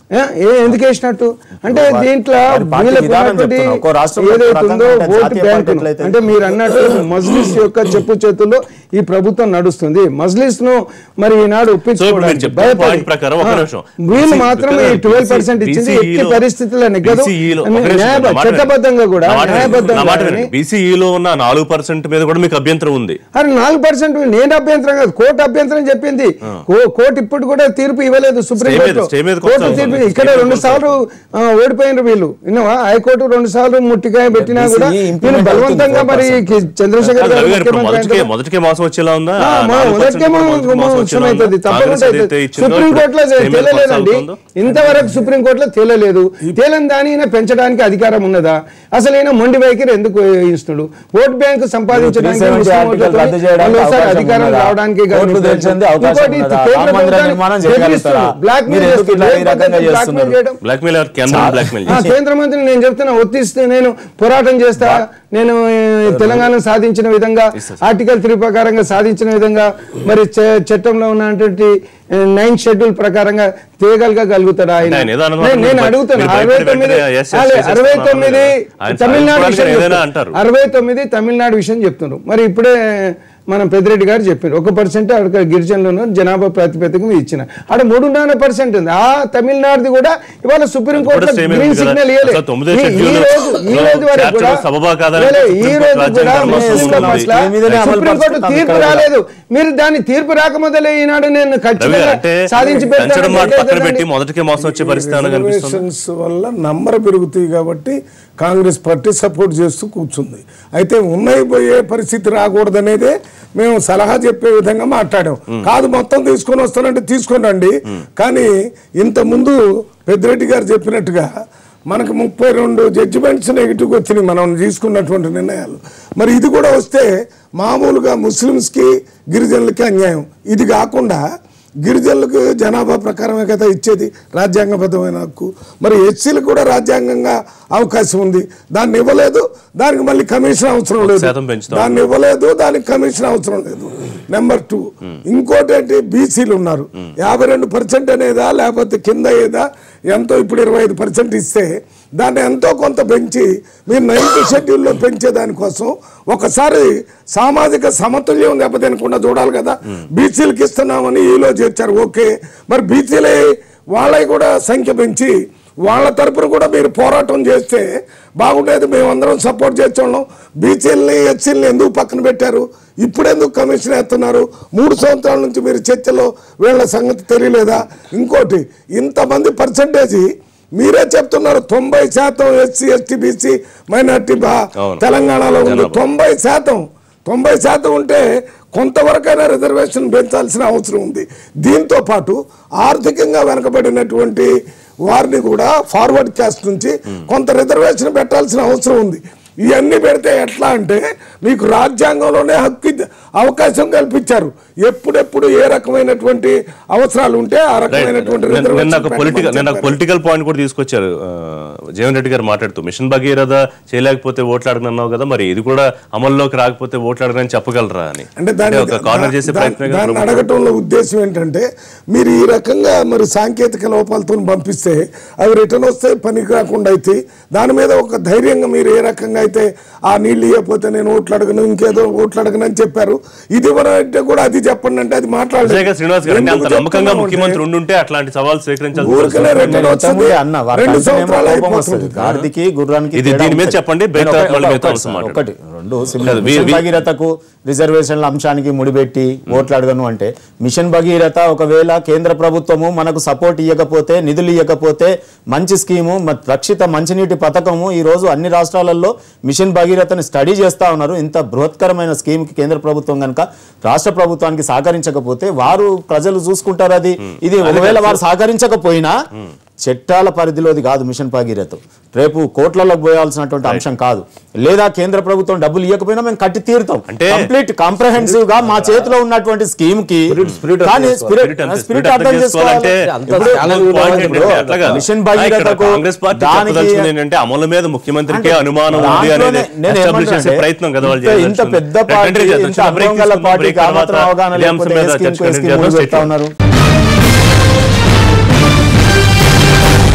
ఏ, ఏ ఎందుకు వేసినట్టు అంటే వారి- దీంట్లో వారి పార్టీ వీళ్ళకు విధానం ఉన్నటువంటి చెప్తున్నా. ఒక్కో రాష్ట్రంలో ఒక్కో ఏదైతే ఉందో రకంగా ఓటు జాతీయ పార్టీ బ్యాంకులు ఎట్లయితే అంటే మీరు అన్నట్టు మజ్లిస్ యొక్క చెప్పు చేతుల్లో ఈ ప్రభుత్వం నడుస్తుంది మజ్లిస్ ను మరి ఈనాడు సో ఇప్పుడు మీరు ఒప్పించుకోవడానికి చెప్పిన భయపడి పాయింట్ ప్రకారం ఒక ఆ, నిమిషం వీళ్ళు BC మాత్రమే ఈ ట్వెల్వ్ పర్సెంట్ ఇచ్చింది BCE ఎట్టి లో- పరిస్థితుల్లో నెగ్గదు BCE లో- ఒక నిమిషం, న్యాయ- నా మాట వినండి. చట్టబద్ధంగా కూడా నా మాట వినండి. నా మాట న్యాయబద్ధంగా వినండి. BCE లో ఉన్న నాలుగు పర్సెంట్ మీద కూడా మీకు అభ్యంతరం ఉంది అరే నాలుగు పర్సెంట్ నేను అభ్యంతరం కాదు కోర్టు అభ్యంతరం చెప్పింది కో- కోర్టు ఇప్పుడు కూడా తీర్పు ఇవ్వలేదు సుప్రీం Stay మీద- కోర్టు stay మీద కోర్టు కొనసాగుతుంది. తీర్పు Stay ఇక్కడ మీద రెండు సార్లు ఆ, ఓడిపోయినారు వీళ్ళు విన్నావా హైకోర్టు రెండు సార్లు ముట్టికాయ పెట్టినా BCE కూడా implement వీళ్ళు బలవంతంగా అవుతుంది మరి 4%. కి- చంద్రశేఖర్ కాదు, గారు రవి గారు ఇప్పుడు ముఖ్యమంత్రి మొదటికే అయిన మొదటికే మోసం వచ్చేలా ఉందా ఆ, మా 4% మొదటికేమో మొదటికే మోసం మోసం వచ్చేలా అవుతుంది ఉందా? తప్పకుండా కాంగ్రెస్ ఏదైతే అవుతుంది. ఇచ్చిందో సుప్రీం ఇప్పుడు కోర్టులో same మీద తేలలేదండి కొనసాగుతుందో? ఇంతవరకు సుప్రీం కోర్టులో తేలలేదు తేలని దాని ఈయన పెంచడానికి అధికారం ఉన్నదా అసలు ఈయన మొండి వైఖరి ఎందుకు ఇస్తున్నాడు ఓట్ బ్యాంక్ సంపాదించడానికి 370 ముస్లిం ఆర్టికల్ ఓట్లతోని రద్దు చేయడానికి మరోసారి అవకాశం అధికారం ఉన్నదా? రావడానికి కోర్టు తెరిచింది అవకాశం ఉన్నదా? రామ మందిర నిర్మాణం చేయగలుగుతారా? మీరు ఎందుకు ఇట్లా ఈ రకంగా చేస్తున్నారు? బ్లాక్ మెయిల్ కేంద్రం బ్లాక్ మెయిల్ ఆ, కేంద్ర మంత్రి నేను చెప్తున్నా ఒత్తిస్తే నేను పోరాటం చేస్తా నేను ఈ, తెలంగాణ సాధించిన విధంగా ఆర్టికల్ త్రీ ప్రకారంగా సాధించిన విధంగా మరి చ- చట్టంలో ఉన్నటువంటి నైన్ షెడ్యూల్ ప్రకారంగా తేగలగలుగుతాడా ఆయన ఆయన ఏదో అన్నమాట నేను- నేను మీరు అడుగుతాను భయపడి అరవై వెంటనే తొమ్మిది yes, yes, అదే, yes, yes అరవై అన్నారు తొమ్మిది కదా. ఆయన తమిళనాడు సాధించడానికి విషయం ఏదైనా చెప్తున్నారు. అంటారు. అరవై తొమ్మిది తమిళనాడు విషయం చెప్తున్నారు మరి ఇప్పుడే మనం పెద్దిరెడ్డి గారు చెప్పారు ఒక పర్సెంట్ అక్కడ గిరిజనులు ఉన్నారు జనాభా ప్రాతిపదిక మీద ఇచ్చిన అక్కడ మూడున్నర పర్సెంట్ ఉంది ఆ తమిళనాడు కూడా ఇవాళ సుప్రీం కోర్టు కూడా same గ్రీన్ ఉంది కదా. సిగ్నల్ ఇవ్వలేదు అసలు తొమ్మిదో ఈ- ఈ schedule రోజు ఈ రోజు వరకు chapter కూడా సబబా కాదని లేదు, ఈ సుప్రీం రోజు కోర్టు కూడా రాజ్యాంగ ముస్లింల ధర్మం పట్ల ఉంది. మీదనే అమలు సుప్రీం కోర్టు పరుచుకుంటాం తీర్పు ఇక్కడ కూడా. రాలేదు మీరు దాని తీర్పు రాకముందలే ఈనాడు నేను రవి ఖచ్చితంగా గారు అంటే సాధించి పెంచడం మాట పక్కన పెట్టి పెడతాను మొదటికే మోసం వచ్చే పరిస్థితి ఏమైనా కనిపిస్తుంది రిజర్వేషన్స్ వల్ల నంబర్ పెరుగుతాయి కాబట్టి కాంగ్రెస్ పార్టీ సపోర్ట్ చేస్తూ కూర్చుంది అయితే ఉన్నాయి పోయే పరిస్థితి రాకూడదనేదే మేము సలహా చెప్పే విధంగా మాట్లాడాం కాదు మొత్తం తీసుకొని వస్తానంటే తీసుకొని రండి కానీ ఇంత ముందు పెద్దిరెడ్డి గారు చెప్పినట్టుగా మనకు ముప్పై రెండు జడ్జిమెంట్స్ నెగిటివ్ వచ్చినాయి మనం తీసుకున్నటువంటి నిర్ణయాలు మరి ఇది కూడా వస్తే మామూలుగా ముస్లిమ్స్కి గిరిజనులకి అన్యాయం ఇది కాకుండా గిరిజనులకు జనాభా ప్రకారమే కదా ఇచ్చేది రాజ్యాంగబద్ధమైన హక్కు మరి ఎస్సీలకు కూడా రాజ్యాంగంగా అవకాశం ఉంది దాన్ని ఇవ్వలేదు దానికి మళ్ళీ కమిషన్ అవసరం లేదు శాతం పెంచుతాం. దాన్ని ఇవ్వలేదు దానికి కమిషన్ అవసరం లేదు నెంబర్ టూ ఇంకోటి ఏంటి బీసీలు ఉన్నారు యాభై రెండు పర్సెంట్ అనేదా లేకపోతే కింద ఏదా ఎంతో ఇప్పుడు ఇరవై ఐదు పర్సెంట్ ఇస్తే దాన్ని ఎంతో కొంత పెంచి మీరు నైన్త్ షెడ్యూల్లో పెంచే దానికోసం ఒకసారి సామాజిక సమతుల్యం దెబ్బతినకుండా చూడాలి కదా బీసీలకు ఇస్తున్నామని ఈలో చేర్చారు ఓకే మరి బీసీలే వాళ్ళవి కూడా సంఖ్య పెంచి వాళ్ళ తరపున కూడా మీరు పోరాటం చేస్తే బాగుండేది మేమందరం సపోర్ట్ చేస్తున్నాం బీసీలని ఎస్సీలని ఎందుకు పక్కన పెట్టారు ఇప్పుడు ఎందుకు కమిషన్ వేస్తున్నారు మూడు సంవత్సరాల నుంచి మీరు చర్చలో వీళ్ళ సంగతి తెలియలేదా ఇంకోటి ఇంతమంది పర్సంటేజీ మీరే చెప్తున్నారు తొంభై శాతం ఎస్సీ ఎస్టీ బీసీ మైనార్టీ బా అవును. తెలంగాణలో ఉంది జనాభా. తొంభై శాతం తొంభై శాతం ఉంటే కొంతవరకైనా రిజర్వేషన్ పెంచాల్సిన అవసరం ఉంది దీంతో పాటు ఆర్థికంగా వెనకబడినటువంటి వారిని కూడా ఫార్వర్డ్ క్యాస్ట్ నుంచి కొంత రిజర్వేషన్ పెట్టాల్సిన అవసరం ఉంది ఇవన్నీ పెడితే ఎట్లా అంటే మీకు రాజ్యాంగంలోనే హక్కు ఇద్ద- అవకాశం కల్పించారు ఎప్పుడెప్పుడు ఏ రకమైనటువంటి అవసరాలు ఉంటే ఆ రకమైనటువంటి నిన్న- నిన్న రిజర్వేషన్ ఒక పొలిటికల్ పెట్టమని నిన్న ఒక చెప్పారు. పొలిటికల్ పాయింట్ కూడా తీసుకొచ్చారు ఆ, జీవన్ రెడ్డి గారు మాట్లాడుతూ మిషన్ భగీరథ చేయలేకపోతే ఓట్లు అడగనన్నావు కదా మరి ఇది కూడా అమల్లోకి రాకపోతే ఓట్లు అడగనని చెప్పగలరా అని అంటే దాన్ని ఒక కార్నర్ చేసే దా- ప్రయత్నం దాన్ని అడగటంలో ఉద్దేశం ఏంటంటే మీరు ఈ రకంగా మరి సాంకేతిక లోపాలతో పంపిస్తే అవి రిటర్న్ వస్తే పనికి రాకుండా అయితే దాని మీద ఒక ధైర్యంగా మీరు ఏ రకంగా అయితే ఆ నీళ్ళు ఇవ్వకపోతే నేను ఓట్లు అడగను ఇంకేదో ఓట్లు అడగను అని చెప్పారు ఇది ఇవ్వనంటే కూడా అది చెప్పండి అంటే అది విజయ్ శ్రీనివాస్ గారు అంటే అంత ఎందుకు నమ్మకంగా చెప్తున్నామంటే ముఖ్యమంత్రి ఉండుంటే అట్లాంటి సవాల్ స్వీకరించాల్సి ఊరికనే వస్తుంది. రిటర్న్ వస్తుంది ఇంతకుముందే అన్న వారికి రెండు అంటేనేమో సంవత్సరాలు కోపం వస్తుంది. అయిపోతుంది గాడిదకి గుర్రానికి ఇది తేడా దీని మీద ఉంటుంది. చెప్పండి, నేను బయట ఒక- మళ్ళీ ఒక- మిగతా ఒకటి అవసరం సార్, మాట్లాడు. ఒకటి రెండు కాదు, వీ- మిషన్ వీ- భగీరథకు రిజర్వేషన్ల అంశానికి ముడిపెట్టి ఓట్లు అడగను అంటే మిషన్ భగీరథ ఒకవేళ కేంద్ర ప్రభుత్వము మనకు సపోర్ట్ ఇవ్వకపోతే నిధులు ఇవ్వకపోతే మంచి స్కీము మ- రక్షిత మంచినీటి పథకము ఈ రోజు అన్ని రాష్ట్రాలలో మిషన్ భగీరథని స్టడీ చేస్తా ఉన్నారు ఇంత బృహత్కరమైన స్కీమ్ కి కేంద్ర ప్రభుత్వం కనుక రాష్ట్ర ప్రభుత్వానికి సహకరించకపోతే వారు ప్రజలు చూసుకుంటారు అది ఇది ఒకవేళ వారు సహకరించకపోయినా చట్టాల పరిధిలోది కాదు మిషన్ భగీరథ రేపు కోట్లలోకి పోయాల్సినటువంటి అంశం కాదు లేదా కేంద్ర ప్రభుత్వం డబ్బులు ఇవ్వకపోయినా మేము కట్టి తీరుతాం అంటే- కంప్లీట్ కాంప్రహెన్సివ్ గా మా చేతిలో ఉన్నటువంటి స్కీమ్ కి spirit కానీ అర్థం స్పిరిట్ Spirit అంతే, స్పిరిట్ spirit అర్థం చేసుకోవాలంటే చేసుకోవాలంటే ఇప్పుడు point ఇప్పుడు ఏంటంటే అట్లా కాదు. మిషన్ ఆ, ఇక్కడ భగీరథకు కాంగ్రెస్ పార్టీ దానికి- చెప్పదలుచుకుంది ఏంటంటే అమలు మీద ముఖ్యమంత్రికి అంటే అనుమానం ఉంది దాంట్లోనే అనేది నేను establish చేసే ఏమంటున్నానంటే ప్రయత్నం కదా వాళ్ళు ఇంత- ఇంత చేయదలుచుకుంది. పెద్ద వెంటనే పార్టీ చేద్దాం. ఇంత చిన్న break అభ్యంగల తీసుకుందాం. పార్టీ break తర్వాత కామాత్రం అవగాహన ఇదే అంశం లేకపోతే మీద ఏ స్కీమ్ చర్చ కు ఏ స్కీమ్ చేద్దాం. ముందు Stay పెడతా tuned. ఉన్నారు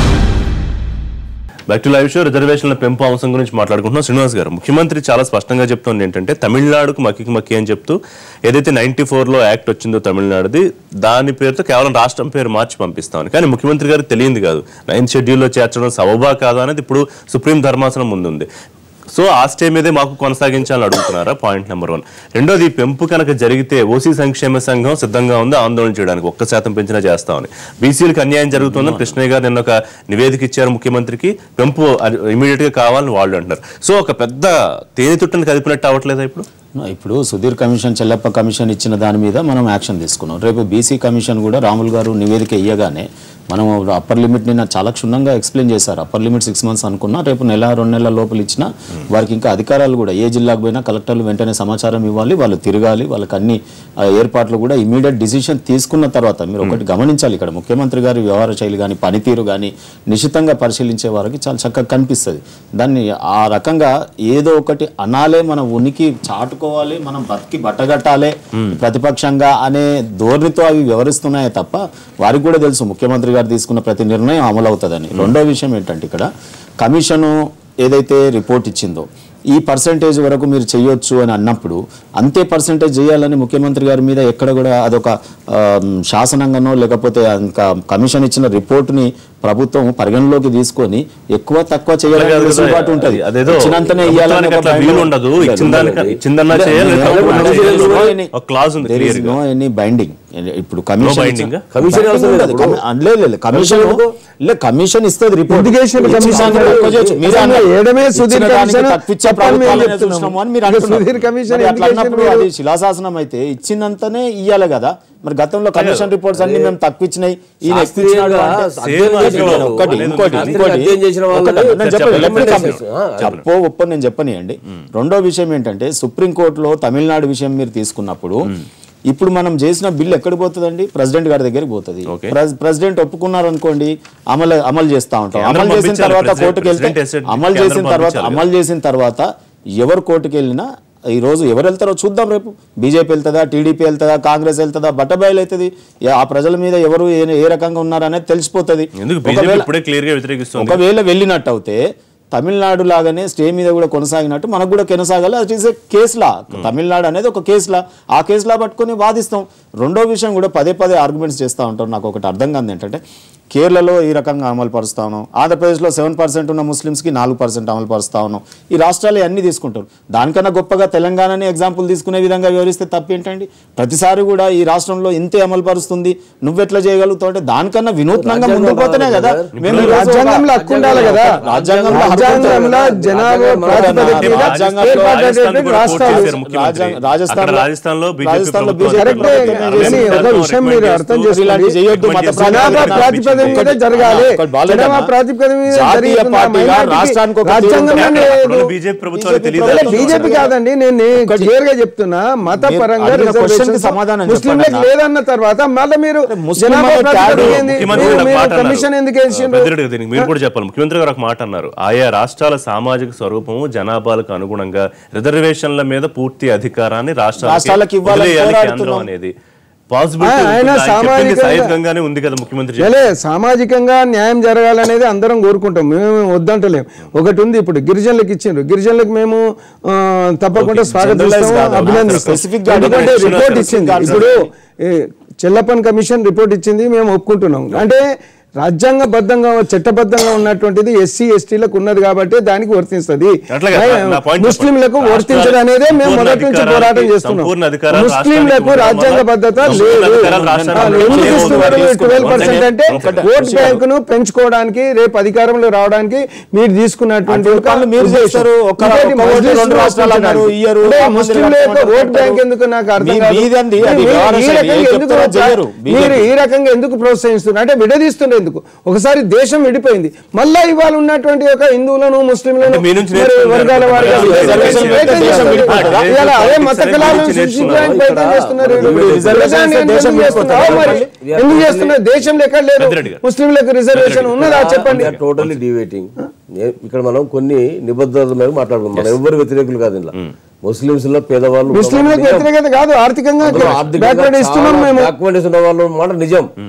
బ్యాక్ టు లైవ్ షో రిజర్వేషన్ల పెంపు అంశం గురించి మాట్లాడుకుంటున్నాం శ్రీనివాస్ గారు ముఖ్యమంత్రి చాలా స్పష్టంగా చెప్తోంది ఏంటంటే తమిళనాడుకు మక్కికి మక్కి అని చెప్తూ ఏదైతే నైన్టీ లో యాక్ట్ వచ్చిందో తమిళనాడుది దాని పేరుతో కేవలం రాష్ట్రం పేరు మార్చి పంపిస్తామని కానీ ముఖ్యమంత్రి గారికి తెలియంది కాదు నైన్త్ షెడ్యూల్లో చేర్చడం సబబా కాదా అనేది ఇప్పుడు సుప్రీం ధర్మాసనం ముందుంది సో ఆ స్టే మీదే మాకు కొనసాగించాలని అడుగుతున్నారా పాయింట్ నెంబర్ వన్ రెండోది ఈ పెంపు కనుక జరిగితే ఓసీ సంక్షేమ సంఘం సిద్ధంగా ఉంది ఆందోళన చేయడానికి ఒక్క శాతం పెంచినా చేస్తామని బీసీలకు అన్యాయం జరుగుతుందని కృష్ణయ్య గారు నిన్న ఒక నివేదిక ఇచ్చారు ముఖ్యమంత్రికి పెంపు ఇమీడియట్ గా కావాలని వాళ్ళు అంటున్నారు సో ఒక పెద్ద తేనె తుట్టని కదిపినట్టు అవ్వట్లేదా ఇప్పుడు ఇప్పుడు సుధీర్ కమిషన్ చెల్లప్ప కమిషన్ ఇచ్చిన దాని మీద మనం యాక్షన్ తీసుకున్నాం రేపు బీసీ కమిషన్ కూడా రాములు గారు నివేదిక ఇయ్యగానే మనం అప్పర్ లిమిట్ నిన్న చాలా క్షుణ్ణంగా ఎక్స్ప్లెయిన్ చేశారు అప్పర్ లిమిట్ సిక్స్ మంత్స్ అనుకున్నా రేపు నెల రెండు నెలల లోపల ఇచ్చినా వారికి ఇంకా అధికారాలు కూడా ఏ జిల్లాకు పోయినా కలెక్టర్లు వెంటనే సమాచారం ఇవ్వాలి వాళ్ళు తిరగాలి వాళ్ళకి అన్ని ఆ, ఏర్పాట్లు కూడా ఇమీడియట్ డిసిషన్ తీసుకున్న తర్వాత మీరు ఒకటి గమనించాలి ఇక్కడ ముఖ్యమంత్రి గారి వ్యవహార శైలి కానీ పనితీరు కానీ నిశితంగా పరిశీలించే వారికి చాలా చక్కగా కనిపిస్తుంది దాన్ని ఆ రకంగా ఏదో ఒకటి అనాలే మన ఉనికి చాటుకోవాలి మనం బతికి బట్టగట్టాలి ప్రతిపక్షంగా అనే ధోరణితో అవి వ్యవహరిస్తున్నాయే తప్ప వారికి కూడా తెలుసు ముఖ్యమంత్రి గారు తీసుకున్న ప్రతి నిర్ణయం అమలు అవుతుందని రెండో విషయం ఏంటంటే ఇక్కడ కమిషను ఏదైతే రిపోర్ట్ ఇచ్చిందో ఈ పర్సంటేజ్ వరకు మీరు చేయొచ్చు అని అన్నప్పుడు అంతే పర్సంటేజ్ చేయాలని ముఖ్యమంత్రి గారి మీద ఎక్కడ కూడా అదొక ఆ, శాసనంగానో లేకపోతే ఇంకా కమిషన్ ఇచ్చిన రిపోర్ట్ని ప్రభుత్వం పరిగణలోకి తీసుకొని ఎక్కువ తక్కువ అట్లా కాదు చేయాలని కదా, వెసులుబాటు ఉంటుంది అదేదో ఇచ్చినంతనే ఇయ్యాలని ప్రభుత్వానికి ఒక అట్లా బైండింగ్ వీలు ఉండదు ఉండదు. ఇచ్చిన దానికి ఇచ్చిందన్నా చేయాలి There లేకపోతే is చేయాలి. no any- ఒక క్లాజ్ ఉంది there is క్లియర్ గా no any binding. ఇప్పుడు కమిషన్ binding ఆ? కమిషన్ అవసరం లేదు ఉండదు. కమి- ఆ, లేదు, లేదు. కమిషన్ లే కమిషన్ ఇస్తుంది రిపోర్ట్ Education ఇచ్చిన commission దానికి తక్కువ చేయొచ్చు. మీరే అసలు అన్నారు. ఏడమే ఇచ్చిన సుధీర్ దానికి commission తక్కువిచ్చే చెప్పని మేము ప్రభుత్వాలనే చెప్తున్నాము. చూసినాము అని మీరు ఇక అంటున్నారు. సుధీర్ commission మరి అట్లా education అన్నప్పుడు మీరు- అది శిలాశాసనం అయితే ఇచ్చిందంతనే ఇయ్యాలి కదా మరి గతంలో కమిషన్ రిపోర్ట్స్ అన్ని మేము తక్కువ ఇచ్చినాయి ఈయన ఎక్కువ ఇచ్చినాడు శాస్త్రీయంగా అంటే అధ్యయనం సేమ్ చేసిన వాళ్ళు, ఒకటి లేదు, ఇంకోటి లేదు, ఇంకోటి అధ్యయనం చేసిన వాళ్ళు ఒకటి, నేను చెప్పండి, చెప్పను, చెప్పండి, let me చెప్పండి. complete. చెప్పో ఒప్పో నేను చెప్పనియండి రెండో విషయం ఏంటంటే సుప్రీంకోర్టులో తమిళనాడు విషయం మీరు తీసుకున్నప్పుడు ఇప్పుడు మనం చేసిన బిల్ ఎక్కడికి పోతుందండి ప్రెసిడెంట్ గారి దగ్గరికి పోతుంది Okay. ప్రెస్- ప్రెసిడెంట్ ఒప్పుకున్నారు అనుకోండి అమలు అమలు చేస్తా ఉంటాం కేంద్రం అమలు చేసిన పంపించాలి, తర్వాత ప్రెసిడెంట్- కోర్టుకు వెళ్తే ప్రెసిడెంట్ ఎస్టేట్ అమలు కేంద్రం చేసిన తర్వాత పంపించాలి అమలు చేసిన తర్వాత ఎవరు కోర్టుకు వెళ్ళినా ఈ రోజు ఎవరు వెళ్తారో చూద్దాం రేపు బీజేపీ వెళ్తుందా టీడీపీ వెళ్తుందా కాంగ్రెస్ వెళ్తుందా బట్టబయలు అవుతుంది ఆ ప్రజల మీద ఎవరు ఏ ఏ రకంగా ఉన్నారనేది తెలిసిపోతుంది ఎందుకు బీజేపీ ఒకవేళ- ఇప్పుడే క్లియర్ గా వ్యతిరేకిస్తుంది ఒకవేళ వెళ్ళినట్టు అయితే తమిళనాడు లాగానే స్టే మీద కూడా కొనసాగినట్టు మనకు కూడా కొనసాగాలి అది ఇస్ కేసులా తమిళనాడు అనేది ఒక కేసులా ఆ కేసులా పట్టుకొని వాదిస్తాం రెండో విషయం కూడా పదే పదే ఆర్గ్యుమెంట్స్ చేస్తూ ఉంటాం నాకు ఒకటి అర్థం కాదు ఏంటంటే కేరళలో ఈ రకంగా అమలు పరుస్తా ఉన్నాం ఆంధ్రప్రదేశ్లో సెవెన్ పర్సెంట్ ఉన్న ముస్లిమ్స్కి నాలుగు పర్సెంట్ అమలు పరుస్తా ఉన్నాం ఈ రాష్ట్రాలు అన్ని తీసుకుంటారు దానికన్నా గొప్పగా తెలంగాణని ఎగ్జాంపుల్ తీసుకునే విధంగా వివరిస్తే తప్పేంటండి ప్రతిసారి కూడా ఈ రాష్ట్రంలో ఇంతే అమలు పరుస్తుంది నువ్వెట్లా చేయగలుగుతావు అంటే దానికన్నా వినూత్నంగా ముందుకు పోతేనే కదా మేము ఈ రోజు ఒక- రాజ్యాంగంలో హక్కు ఉండాలి కదా రాజ్యాంగంలో హక్కు రాజ్యాంగంలో జనాభా ప్రాతిపదిక మీద రాజ్యాంగంలో ఏర్పాటైనటువంటి రాజస్థాన్ కూడా రాష్ట్రాలు పూర్తి చేశారు ముఖ్యమంత్రి. రాజ్యాంగ- రాజస్థాన్లో- అక్కడ రాజస్థాన్లో బీజేపీ రాజస్థాన్లో ప్రభుత్వం బీజేపీ కరెక్టే ప్రభుత్వం కానీ చేస్తుంది. ఒక విషయం మీరు అర్థం చేసుకోండి ఇలాంటి చేయొద్దు, మత జనాభా జనాభా ప్రాతిపదికన ప్రాతిపదిక మీద ఒకటి- జరగాలి ఒకటి బాలేదన్నా? జనాభా ప్రాతిపదిక మీద జాతీయ జరుగుతున్న పార్టీగా మైనారిటీకి రాష్ట్రానికి ఒక రాజ్యాంగంలో తీర్పు లేదు. అక్కడ బీజేపీ ప్రభుత్వానికి బీజేపీ తెలియదు. అదే ప్రభుత్వం బీజేపీ కాదండి నేను క్లియర్ గా చెప్తున్నా మత మీరు పరంగా అడిగిన రిజర్వేషన్ question కి సమాధానం ముస్లింలకు చెప్పండి లేదన్న తర్వాత మళ్ళీ మీరు ముస్లిం జనాభా అనే ప్రాతిపదిక ట్యాగ్ ఏంది? ముఖ్యమంత్రి మీరు- ఒక మీరు మాట అన్నారు. కమిషన్ ఎందుకు వేసిండ్రు పెద్దిరెడ్డి దీనికి మీరు కూడా చెప్పాలి ముఖ్యమంత్రి గారు ఒక మాట అన్నారు ఆయా రాష్ట్రాల సామాజిక స్వరూపము జనాభాలకు అనుగుణంగా రిజర్వేషన్ల మీద పూర్తి అధికారాన్ని రాష్ట్రాలకు రాష్ట్రాలకు ఇవ్వాలని వదిలేయాలి కేంద్రం పోరాడుతున్నాం. అనేది పాసిబిలిటీ ఆ, ఆయన సామాజికంగా- సాయుధంగానే ఉంది కదా ముఖ్యమంత్రి చెప్పి. లే సామాజికంగా న్యాయం జరగాలనేది అందరం కోరుకుంటాం మేము వద్దంటలేం ఒకటి ఉంది ఇప్పుడు గిరిజనులకు ఇచ్చిండ్రు గిరిజనులకు మేము ఆ, తప్పకుండా స్వాగతిస్తాము Generalize కాదు. అభినందిస్తాం Specific గా ఎందుకంటే అడిగిన రిపోర్ట్ specific ఇచ్చింది answer. ఇప్పుడు ఏ, చెల్లప్పన్ కమిషన్ రిపోర్ట్ ఇచ్చింది మేము ఒప్పుకుంటున్నాం అంటే రాజ్యాంగబద్ధంగా చట్టబద్ధంగా ఉన్నటువంటిది ఎస్సీ ఎస్టీలకు ఉన్నది కాబట్టి దానికి వర్తిస్తుంది అట్లా కాదు, నా point ముస్లింలకు చెప్పండి. వర్తించదు అనేదే మేము సంపూర్ణ మొదటి నుంచి అధికారానికి- పోరాటం చేస్తున్నాం సంపూర్ణ అధికారాలు ముస్లింలకు రాష్ట్రానికి రాజ్యాంగబద్ధత సంపూర్ణ లేదు అధికారాలు రాష్ట్రానికి ఆ, ఎందుకు లేవు. ఇస్తున్నారు ట్వెల్వ్ పర్సెంట్ అంటే ఒకటే. ఓట్ బ్యాంక్ ను పెంచుకోవడానికి రేపు అధికారంలో రావడానికి మీరు తీసుకున్నటువంటి అటువంటి పనులు మీరు ఉద్దేశం. చేస్తారు. ఒక్క- ఇంకోటి ఒక్క ఓటు మజ్లిస్ రెండు లో రాష్ట్రాలు అన్నారు, కూర్చోడానికి. ఇయ్యరు, అంటే రామ మందిరం ముస్లింల యొక్క కట్టమంటారు. ఓట్ బ్యాంక్ ఎందుకు నాకు అర్థం మీ- కాదు మీదండి, అది మీరు వ్యవహార ఈ శైలి. రకంగా ఏం ఎందుకు చెప్తారో చెయ్యరు. మీరు ఈ రకంగా ఎందుకు ప్రోత్సహిస్తున్నారు అంటే విడదీస్తున్నారు ఎందుకు ఒకసారి దేశం విడిపోయింది మళ్ళా ఇవాళ ఉన్నటువంటి ఒక హిందువులను ముస్లింలను అంటే మీ నుంచి మరి నేర్చుకున్నారు. వర్గాల వారిగా రిజర్వేషన్ ప్రయత్నం దేశం చేస్తున్నారు. విడిపోతుందా? ఇవాళ అదే మత సరే, మీ కళాలను నుంచి సృష్టించడానికి నేర్చుకున్నారు. ప్రయత్నం చేస్తున్నారు వీళ్ళు. ఇప్పుడు రిజర్వేషన్ ప్రజాన్ని దేశం ఎందుకు విడిపోతుందా? చేస్తున్నారు? మరి ఎందుకు చేస్తున్నారు దేశంలో ఎక్కడ లేదు పెద్దిరెడ్డి గారు. ముస్లింలకు రిజర్వేషన్ ఉన్నదా చెప్పండి టోటల్లీ డివేటింగ్ ఇక్కడ మనం కొన్ని నిబద్ధత మీద మాట్లాడుకుందాం మనం ఎవరు వ్యతిరేకులు కాదు ఇలా ముస్లింస్ లో పేదవాళ్ళు ఉన్న ముస్లింలకు వాళ్ళు నిజం. వ్యతిరేకత కాదు ఆర్థికంగా అందులో ఆర్థికంగా బ్యాక్వర్డ్ ఇస్తున్నాం చాలా మేము backward ఉన్న వాళ్ళు మాట నిజం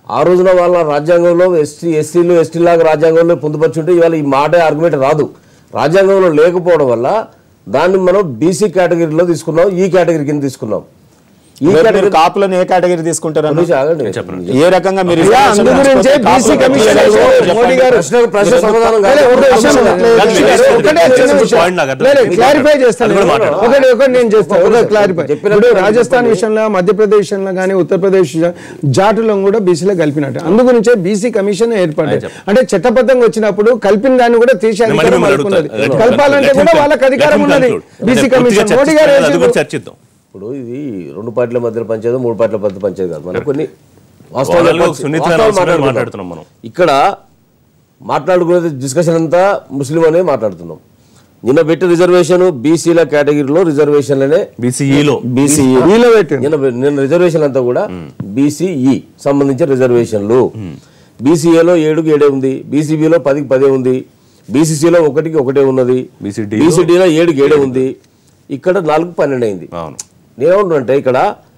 ఆ రోజున వాళ్ళ రాజ్యాంగంలో ఎస్టీ ఎస్సీలు ఎస్టీ లాగా రాజ్యాంగంలో పొందుపరుచుంటే ఇవాళ ఈ మాట ఆర్గ్యుమెంట్ రాదు రాజ్యాంగంలో లేకపోవడం వల్ల దాన్ని మనం బీసీ కేటగిరీలో తీసుకున్నాం ఈ కేటగిరీ కింద తీసుకున్నాం ఈ మీరు కేటగిరీ కాపులను ఏ కేటగిరీ తీసుకుంటారన్న గురించి ఆగండి. ఏ రకంగా మీరు యా, అందు గురించే బీసీ కమిషన్ చెప్పండి. మోడీ గారు ప్రశ్న ప్రశ్న సమాధానం లే, కాదు. ఒక్క విషయం లే, లే, కాదు, లే, లేదు, ఒకటే లేదు, చిన్న లేదు, విషయం. point నాకు అర్థం లే, లే, లేదు. క్లారిఫై అది చేస్తాను కూడా మాట్లాడు. ఒకటి ఒకటి నేను చేస్తాను ఒక క్లారిఫై చెప్పినట్టు ఇప్పుడు చెప్పండి. రాజస్థాన్ విషయంలో మధ్యప్రదేశ్ విషయంలో కానీ ఉత్తరప్రదేశ్ జాటులో కూడా బీసీలో కలిపినట్టు అందు గురించే బీసీ కమిషన్ ఏర్పడ్డాయి అంటే చట్టబద్ధంగా వచ్చినప్పుడు కలిపిన దాన్ని కూడా తీసే మళ్ళీ అధికారం మిమ్మల్ని వాళ్ళకు ఉన్నది అడుగుతా. కలపాలంటే Let him కూడా con- వాళ్ళకి let అధికారం him ఉన్నది conclude. బీసీ అదే, కమిషన్ పూర్తిగా మోడీ గారు చర్చిస్తాం, అది కూడా వేసిండు. చర్చిద్దాం ఇప్పుడు ఇది రెండు పార్టీల మధ్యలో పంచేది మూడు పార్టీల మధ్య పంచేది కాదు మనం కొన్ని వాస్తవాలు వాళ్ళలో చెప్పొచ్చు. సున్నితమైన వాస్తవాలు అంశాలు మాట్లాడుకుందాం. మాట్లాడుతున్నాం మనం. ఇక్కడ మాట్లాడుకునేది డిస్కషన్ అంతా ముస్లిం అనే మాట్లాడుతున్నాం నిన్న పెట్టి రిజర్వేషన్ బీసీల కేటగిరీలో రిజర్వేషన్లనే బీసీఈలో బీసీ వీలో పెట్టిండు నిన్న నిన్న రిజర్వేషన్ అంతా కూడా బీసీఈ సంబంధించిన రిజర్వేషన్లు బీసీఏలో ఏడుకి ఏడే ఉంది బీసీబీలో పదికి పదే ఉంది బీసీసీలో ఒకటికి ఒకటే ఉన్నది BCD లో- బీసీడీలో ఏడుకి ఏడే ఉంది ఇక్కడ నాలుగు పన్నెండు అయింది అవును నేనేమంటున్నానంటే ఇక్కడ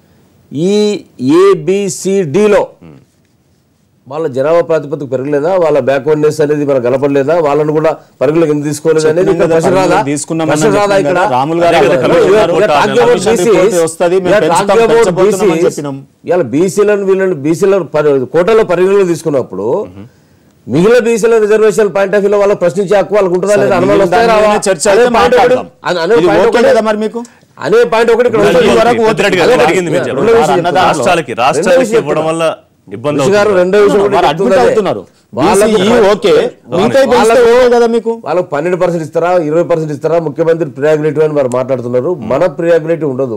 ఈ ఏబిసిడిలో వాళ్ళ జనాభా ప్రాతిపదిక పెరగలేదా వాళ్ళ బ్యాక్వర్డ్నెస్ అనేది మన గలపడలేదా వాళ్ళని కూడా పరిగణలోకి ఎందుకు తీసుకోలేదు అనేది ఇక్కడ ప్రశ్న రాదా తీసుకున్నామని ప్రశ్న రాదా చెప్పినాం ఇక్కడ కదా, రాములు గారు అదే కదా, అన్నారు. Commission We are- report we are talking about commission BCs. Report వస్తది, మేము We are పెంచుతాం, talking about పెంచబోతున్నాం అని BCs. చెప్పినాం. ఇవాళ బీసీలను వీళ్ళని బీసీల కోటలో పరిగణలో తీసుకున్నప్పుడు మిగిలిన బీసీల రిజర్వేషన్ పాయింట్ ఆఫ్ వ్యూలో వాళ్ళకి ప్రశ్నించే హక్కు వాళ్ళకు ఉంటుందా లేదా అనుమానం మిగిలిన వస్తాయా దాని రావా? మీద చర్చ అనే అయితే పాయింట్ ఒకటి- మాట్లాడదాం. అనే- అనే ఇది పాయింట్ ఓకే ఒకటి- కదా మరి మీకు? అనే పాయింట్ ఒకటి ఇక్కడ ఉంటుంది. ఈ వరకు పెద్దిరెడ్డి గారు, అదే అడిగింది మీరు రెండో చెప్పండి. విషయం చెప్తున్నా. రాష్ట్రాలకి రెండో రాష్ట్రాలకి విషయం ఇవ్వడం వల్ల ఇబ్బంది ఋషి గారు అవుతుంది రెండో విషయం కూడా వారు అడ్మిట్ చెప్తున్నదే. అవుతున్నారు వాళ్ళకు BCE ఓకే మిగతా పెంచితే ఓకే కదా మీకు వాళ్ళకు పన్నెండు పర్సెంట్ ఇస్తారా ఇరవై పర్సెంట్ ఇస్తారా ముఖ్యమంత్రి ప్రియాగ్రేటివ్ అని వారు మాట్లాడుతున్నారు మన ప్రియాగ్రేటివ్ ఉండదు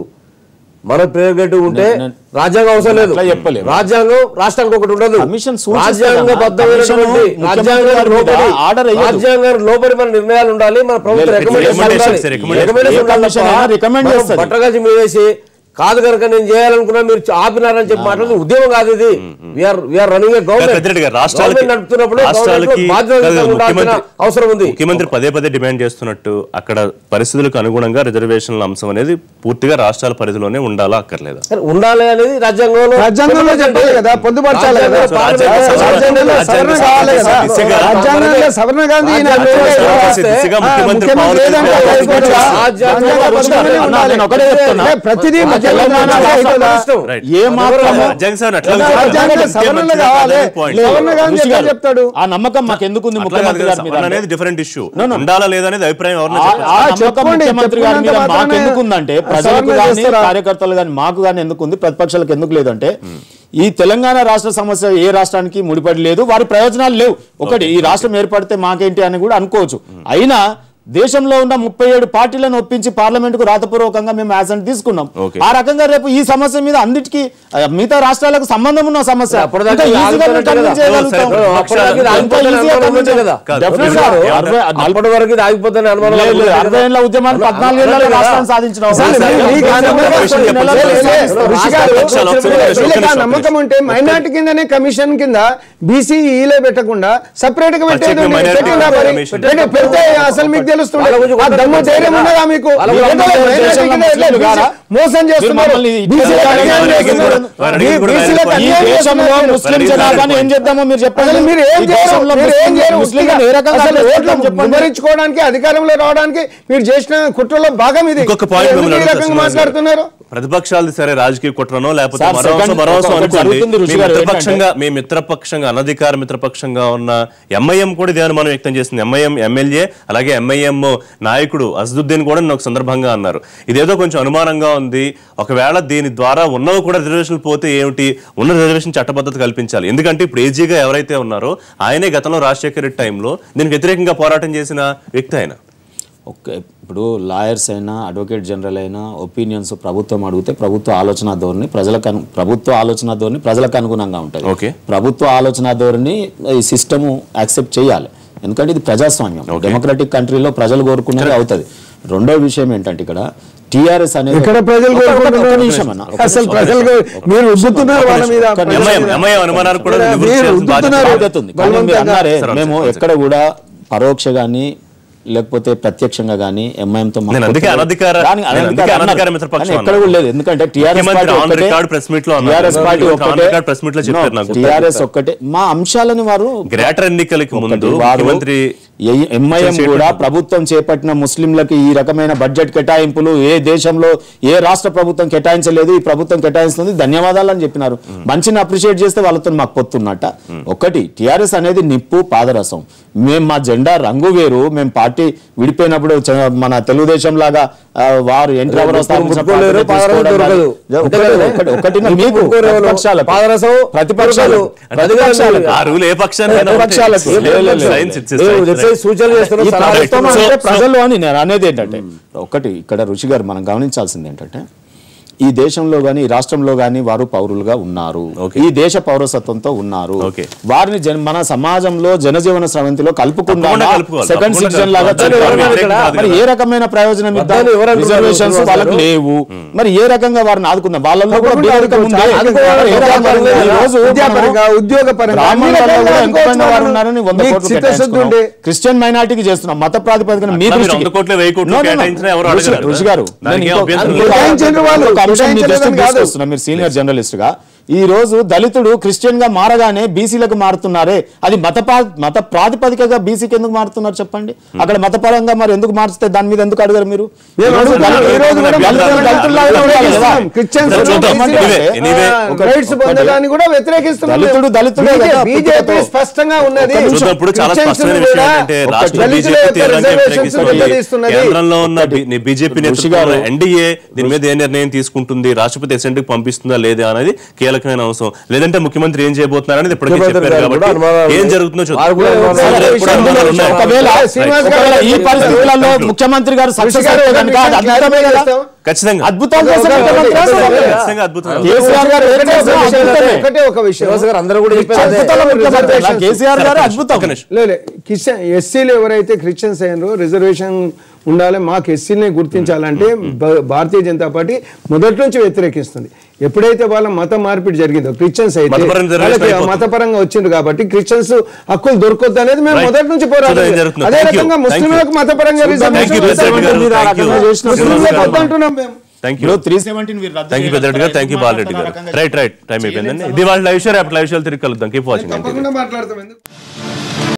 మన ప్రియాగ్రేటివ్ ఉంటే రాజ్యాంగం అవసరం లేదు అట్లా చెప్పలేము. రాజ్యాంగం రాష్ట్రానికి ఒకటి ఉండదు కమిషన్ సూచిస్తుంది రాజ్యాంగబద్ధమైనటువంటి కమిషన్ రాజ్యాంగం ముఖ్యమంత్రి గారి మీద లోబడి ఆర్డర్ వేయదు. రాజ్యాంగం లోబడి మన నిర్ణయాలు ఉండాలి మన ప్రభుత్వ లేదు, రికమెండేషన్ recommendations, ఉండాలి. recommendations. Recommendation ఏ ఉండాలి కమిషన్ తప్ప అయినా recommend మనం చేస్తది. బట్టగాల్చి మీదేసి కాదు కనుక నేను చేయాలనుకున్నా మీరు ఆపినారని చెప్పి మాట్లాడుతుంది ఉద్యమం కాదు ఇది వీఆర్ వీఆర్ రన్నింగ్ పెద్దిరెడ్డి గారు రాష్ట్రాలకి నడుపుతున్నప్పుడు రాష్ట్రాలకి గవర్నమెంట్ బాధ్యతగా కాదు, ఉండాల్సిన ముఖ్యమంత్రి అవసరం ఉంది ముఖ్యమంత్రి పదే పదే డిమాండ్ చేస్తున్నట్టు అక్కడ పరిస్థితులకు అనుగుణంగా రిజర్వేషన్ల అంశం అనేది పూర్తిగా రాష్ట్రాల పరిధిలోనే ఉండాలా అక్కర్లేదా కానీ ఉండాలి అనేది రాజ్యాంగంలో రాజ్యాంగంలో చెప్పాలి కదా పొందుపరచాలి కదా రాజ్యాంగంలో రాజ్యాంగంలో సవరణ కావాలి కదా దిశగా- రాజ్యాంగంలో సవరణ కాదు ఈయన రాజ్యాంగ దిశగా ఆ, ముఖ్యమంత్రి ముఖ్యమంత్రి పవర్ ఏదంటే తీసుకొని అయిపోతుందా? రాజ్యాంగ రాజ్యాంగబద్ధంగానే అన్నా, ఉండాలి. నేను ఒకటే చెప్తున్నా. లే, ప్రతిదీ తెలంగాణ ముఖ్యమంత్రి రాష్ట్ర అయిపోతుందా? రైట్. ఏ మాత్రము రాజ్యాంగ సవరణ ఎట్లా రాజ్యాంగ ముఖ్యమంత్రి సవరణలు కాదు కావాలి. అనే point. సవరణ కాదు ఋషి ఎట్లా గారు, చెప్తాడు ఆ నమ్మకం మాకు ఎందుకు ఉంది అట్లా కాదు ముఖ్యమంత్రి కదా, గారి మీద సవరణ అంటే? అనేది డిఫరెంట్ ఇష్యూ No, no. ఉండాలా లేదనేది అభిప్రాయం ఎవరిని ఆ- చెప్పచ్చు ఆ ఆ, నమ్మకం చెప్పండి, ముఖ్యమంత్రి గారి మీద చెప్పుకున్నంత మాకు మాత్రాన ఎందుకు ఉందంటే ప్రజలకు సవరణ కానీ చేస్తారా? కార్యకర్తలు కానీ మాకు కానీ ఎందుకు ఉంది ప్రతిపక్షాలకు ఎందుకు లేదంటే ఈ తెలంగాణ రాష్ట్ర సమస్య ఏ రాష్ట్రానికి ముడిపడి లేదు వారి ప్రయోజనాలు లేవు ఒకటి ఈ రాష్ట్రం ఏర్పడితే మాకేంటి అని కూడా అనుకోవచ్చు అయినా దేశంలో ఉన్న ముప్పై ఏడు పార్టీలను ఒప్పించి పార్లమెంట్ కు రాతపూర్వకంగా మేము యాసెంట్ తీసుకున్నాం Okay. ఆ రకంగా రేపు ఈ సమస్య మీద అన్నిటికీ ఆ, మిగతా రాష్ట్రాలకు సంబంధం ఉన్న సమస్య అప్పటిదాకా ఇంకా ఇది easy గా ఆగిపోయినట్టే convince కదా. చేయగలుగుతాం. సరే, అప్పటిదాకా ఇది ఇంకా ఆగిపోతుందని easy గా అనుమానం convince ఉండే కదా. కాదు. Definitely కాదు. కాదు. అరవై- నలభై- అప్పటి వరకు ఇది ఆగిపోతుందని అనుమానం లేదు, లేదు. ఉండే కదా. అరవై ఏళ్ళ ఉద్యమాన్ని పద్నాలుగు ఏళ్ళలో రాష్ట్రాన్ని సాధించిన సార్, సార్, మీ- మీకు ఆ సార్, నమ్మకం- విషయం లే, చెప్పండి. లే, లే, సార్, ఋషి గారు, ఒక్క నిమిషం, ఒక్క నిమిషం, వీళ్ళకి ఆ ఒక్క నమ్మకం నిమిషం. ఉంటే మైనార్టీ కిందనే కమిషన్ కింద బీసీఈలో పెట్టకుండా సపరేట్ గా పెట్టేది ప్రత్యేక minority పెట్టిందా మరి? commission. పెట్టి- పెడితే అసలు మీకు తెలుస్తుండే వాళ్ళ గురించి ఆ దమ్ము కొంచెం ధైర్యం కదా. ఉన్నదా మీకు వాళ్ళ ఏదో గురించి minority దేశంలో కింద వెళ్ళి ముస్లింలు కాదా? మోసం చేస్తున్నారు మమ్మల్ని ఇట్లా బీసీలకు అడిగిన అన్యాయం వారు చేస్తున్నారు. వారు అడిగింది కూడా బీసీలకు వేరే ఈ అన్యాయం దేశంలో చేస్తున్నారు. ముస్లిం మరి జనాభాని ఏం చేద్దామో మీరు చెప్పండి అసలు మీరు ఏం ఈ చేయరు దేశంలో మీరు ఏం ముస్లిం- చేయరు ముస్లింలను ఏ రకంగా అసలు చేస్తాం ఓట్లు చెప్పండి వివరించుకోవడానికి అధికారంలో రావడానికి మీరు చేసిన కుట్రలో భాగం ఇది ఇంకొక పాయింట్ ఎందుకు మిమ్మల్ని ఈ అడుగుతా రకంగా శ్రీనివాస్ గారు. మాట్లాడుతున్నారు ప్రతిపక్షాలు సరే రాజకీయ కుట్రనో లేకపోతే సార్, మరో second- మరో ఒకటి అనుకోండి జరుగుతుంది ఋషి మీ గారు మిత్రపక్షంగా మీ మిత్రపక్షంగా అనధికార మిత్రపక్షంగా ఉన్న ఎంఐఎం కూడా ఇదే అనుమానం వ్యక్తం చేసింది ఎంఐఎం ఎమ్మెల్యే అలాగే ఎంఐఎం నాయకుడు అసదుద్దీన్ కూడా నిన్న ఒక సందర్భంగా అన్నారు ఇదేదో కొంచెం అనుమానంగా ఉంది ఒకవేళ దీని ద్వారా ఉన్నవి కూడా రిజర్వేషన్లు పోతే ఏమిటి ఉన్న రిజర్వేషన్ చట్టబద్ధత కల్పించాలి ఎందుకంటే ఇప్పుడు ఏజీగా ఎవరైతే ఉన్నారో ఆయనే గతంలో రాజశేఖర రెడ్డి టైంలో దీనికి వ్యతిరేకంగా పోరాటం చేసిన వ్యక్తి ఆయన ఓకే ఇప్పుడు లాయర్స్ అయినా అడ్వకేట్ జనరల్ అయినా ఒపీనియన్స్ ప్రభుత్వం అడిగితే ప్రభుత్వ ఆలోచన ధోరణి ప్రజలకు అను- ప్రభుత్వ ఆలోచన ధోరణి ప్రజలకు అనుగుణంగా ఉంటుంది Okay. ప్రభుత్వ ఆలోచన ధోరణి ఈ సిస్టమ్ యాక్సెప్ట్ చేయాలి ఎందుకంటే ఇది ప్రజాస్వామ్యం డెమోక్రటిక్ కంట్రీలో ప్రజలు కోరుకున్నది అవుతుంది రెండో విషయం ఏంటంటే ఇక్కడ టిఆర్ఎస్ అనేది ఇక్కడ ప్రజలు ఒక- ఒక- ఒక కోరుకుంటున్నారు నిమిషం అన్న. ఒక అసలు నిమిషం. ప్రజలు మీరు ఉబ్బుతున్నారు వాళ్ళ మీద ఒక్క ప్రజల ఎంఐఎం మీద. ఎంఐఎం అనుమానాలు కూడా మీరు నివృత్తి చేయాల్సిన బాధ్యత ఉబ్బుతున్నారు. బాధ్యత ఉంది కానీ మీరు బలవంతంగా. అన్నారే సరే, మేము సరే, ఎక్కడ కూడా పరోక్ష కానీ లేకపోతే ప్రత్యక్షంగా కానీ ఎంఐఎంతో నేను అందుకే అనధికార- నేను అందుకే అనధికార మిత్రపక్షం ఎక్కడ కూడా లేదు ఎందుకంటే టిఆర్ఎస్ ముఖ్యమంత్రి పార్టీ on ఒక్కటే record press meet లో అన్నారు. టిఆర్ఎస్ పార్టీ ముఖ్యమంత్రి on ఒక్కటే record press meet లో చెప్పారు నాకు. టిఆర్ఎస్ ఒక్కటే మా అంశాలని వారు గ్రేటర్ ఎన్నికలకి ముందు ఒకటి వారు ముఖ్యమంత్రి ఏ- ఎంఐఎం చేసేటువంటి- కూడా ప్రభుత్వం చేపట్టిన ముస్లింలకి ఈ రకమైన బడ్జెట్ కేటాయింపులు ఏ దేశంలో ఏ రాష్ట్ర ప్రభుత్వం కేటాయించలేదు ఈ ప్రభుత్వం కేటాయిస్తుంది ధన్యవాదాలు అని చెప్పినారు మంచిని అప్రిషియేట్ చేస్తే వాళ్ళతో మాకు పొత్తున్నట్ట ఒకటి టిఆర్ఎస్ అనేది నిప్పు పాదరసం మేము మా జెండా రంగు వేరు మేము పార్టీ విడిపోయినప్పుడు చ- మన తెలుగుదేశం లాగా ఆ, వారు ఎన్టీ రామారావు స్థాపించిన ముట్టుకోలేరు, పార్టీని పాదరసం తీసుకోవడం దొరకదు. కాదు. ఒకటి- ఒకటి- ఒకటి నిప్పు మీకు ముట్టుకోరు ఎవరు? ప్రతిపక్షాలకు. పాదరసం ప్రతిపక్షాలు దొరకదు. ప్రతిపక్షాలకు ఆ రూల్ ఏ పక్షాన్ని ప్రతిపక్షాలకు. లేదు, లేదు, లేదు. సైన్స్ ఇట్స్ మేము చెప్పే సూచనలు చేస్తున్నాం ఈ సలహాలు ప్రభుత్వం So- అంటే so- ప్రజలు అని నేను అనేది ఏంటంటే ఒకటి ఇక్కడ రుచి గారు మనం గమనించాల్సింది ఏంటంటే ఈ దేశంలో గాని ఈ రాష్ట్రంలో గాని వారు పౌరులుగా ఉన్నారు Okay. ఈ దేశ పౌరసత్వంతో ఉన్నారు Okay. వారిని జన మన సమాజంలో జనజీవన స్రవంతిలో కలుపుకుండా తప్పకుండా కలుపుకోవాలి. సెకండ్ తప్పకుండా సిటిజన్ లాగా కలుపుకోవాలి. చూడాలి. దానికి వ్యతిరేకం కాదు మరి కదా. ఏ రకమైన ప్రయోజనం ఇద్దాం వద్దని ఎవరు అంటున్నారు? రిజర్వేషన్స్ శ్రీనివాస్ వాళ్ళకి గారు? లేవు మరి ఏ రకంగా వారిని ఆదుకుందాం వాళ్ళలో కూడా తప్పకుండా పేదరికం ఉంది. ఆదుకోవాలి. ఏ రకంగా ఉంది? ఈ రోజు విద్యాపరంగా, మనము ఉద్యోగపరంగా అన్ని బ్రాహ్మణులలో రకాలుగా కూడా ఎంతమంది ఆదుకోవచ్చు వారు మనం. ఉన్నారని వంద మీకు కోట్లు చిత్తశుద్ధి కేటాయించుకున్నాం. ఉంటే క్రిస్టియన్ మైనార్టీకి చేస్తున్నాం మత ప్రాతిపదికన మీ అట్లా మీరు దృష్టికి- వంద కోట్లు, వెయ్యి కోట్లు No, no, no. కేటాయించినా ఎవరు రుచి- అడగరు రుచి గారు దానికి నేను ఏం ఇంకో- అభ్యంతరం ఇంకో- లేదు. కేటాయించండి వాళ్ళు, ఇంకొక అంశం మీ దృష్టికి కేటాయించలేదని కాదు. తీసుకొస్తున్నా మీరు సీనియర్ జర్నలిస్ట్ గా ఈ రోజు దళితుడు క్రిస్టియన్ గా మారగానే బీసీలకు మారుతున్నారే అది మత పా- మత ప్రాతిపదికగా బీసీకి ఎందుకు మారుతున్నారు చెప్పండి అక్కడ మతపరంగా మరి ఎందుకు మార్చితే దాని మీద ఎందుకు అడగరు మీరు మేము ఈ రోజు అడుగుతున్నాం. దళితులు- ఈ రోజు కూడా దళితులు దళితుల్లాగానే ఉండాలి కదా? క్రిస్టియన్స్ సరే, చూద్దాం. Anyway, anyway, ఒక- రైట్స్ ఒకటి- పొందడాన్ని కూడా వ్యతిరేకిస్తున్నాం దళితుడు దళితుడే కదా, బీజేపీ పుట్టుకతో. స్పష్టంగా ఉన్నది చూద్దాం ఇప్పుడు చాలా క్రిస్టియన్స్ స్పష్టమైన కూడా విషయం ఏంటంటే రాష్ట్ర దళితుల బీజేపీ యొక్క తీవ్రంగా రిజర్వేషన్స్ వ్యతిరేకిస్తుంది నిలదీస్తున్నది. కేంద్రంలో ఉన్న బీజేపీ ఋషి గారు- నేతృత్వంలో ఎన్డీఏ దీని మీద ఏ నిర్ణయం తీసుకుంటుంది రాష్ట్రపతి అసెంబ్లీ కి పంపిస్తుందా లేదా అనేది కీలకమైన అంశం లేదంటే ముఖ్యమంత్రి ఏం చేయబోతున్నారు అనేది ఇప్పటికే ముఖ్యమంత్రి చెప్పారు గారు కూడా కాబట్టి అనుమానాలు ఏం జరుగుతుందో వారు కూడా చూద్దాం అనుమానాలు సరే, ఇప్పుడు అనుమానాలు ఉన్నాయి. ఒకవేళ శ్రీనివాస్ గారు ఒకవేళ ఈ చెప్పారు. పరిస్థితులలో Thank you. ముఖ్యమంత్రి గారు సక్సెస్ గారు అయితే ఒక కనుక అది విషయం అద్భుతమే కదా చేస్తాం. ఖచ్చితంగా అద్భుతాలు చేసే ఒక- ముఖ్యమంత్రి ఒక- అసలు. ఒక- ఖచ్చితంగా అద్భుతం కేసీఆర్ గారు ఏం ఒకటే ఒక చేసినా విషయం, అద్భుతమే. ఒకటే ఒక విషయం శ్రీనివాస్ గారు అందరూ కూడా చెప్పారు అదే. అద్భుతాల ముఖ్యమంత్రి Reservations. కేసీఆర్ గారు అద్భుతం ఒక్క నిమిషం. లేదు క్రిస్టియన్ ఎస్సీలు ఎవరైతే క్రిస్టియన్స్ అయినారో రిజర్వేషన్ ఉండాలి మాకు ఎస్సీని గుర్తించాలంటే భా- భారతీయ జనతా పార్టీ మొదటి నుంచి వ్యతిరేకిస్తుంది ఎప్పుడైతే వాళ్ళ మత మార్పిడి జరిగిందో క్రిస్టియన్స్ అయితే మతపరంగా రిజర్వేషన్ వాళ్ళకి అయిపోతుంది. మతపరంగా వచ్చింది కాబట్టి క్రిస్టియన్స్ హక్కులు దొరకొద్దు అనేది మేము Right. మొదటి నుంచి చూద్దాం ఏం పోరాడాలి జరుగుతుందో. అదే Thank you. రకంగా Thank you. ముస్లింలకు మతపరంగా చూద్దాం. Thank you, రిజర్వేషన్ ప్రెసిడెంట్ గారు. మీరు ఆ Thank you. రకంగా చేసిన ముస్లింలకు శ్రీనివాస్ గారు. వద్దంటున్నాం మేము థ్యాంక్ యూ ఇప్పుడు త్రీ సెవెంటీన్ మీరు రద్దు థ్యాంక్ యూ పెద్దరెడ్డి గారు థ్యాంక్ యూ బాలరెడ్డి గారు రైట్ రైట్ టైం అయిపోయిందండి ఇది వాళ్ళ లైవ్ షో రేపు లైవ్ షోలు తిరిగి కలుద్దాం కీప్ వాచింగ్ తప్పకుండా మాట్లాడతాం ఎందుకు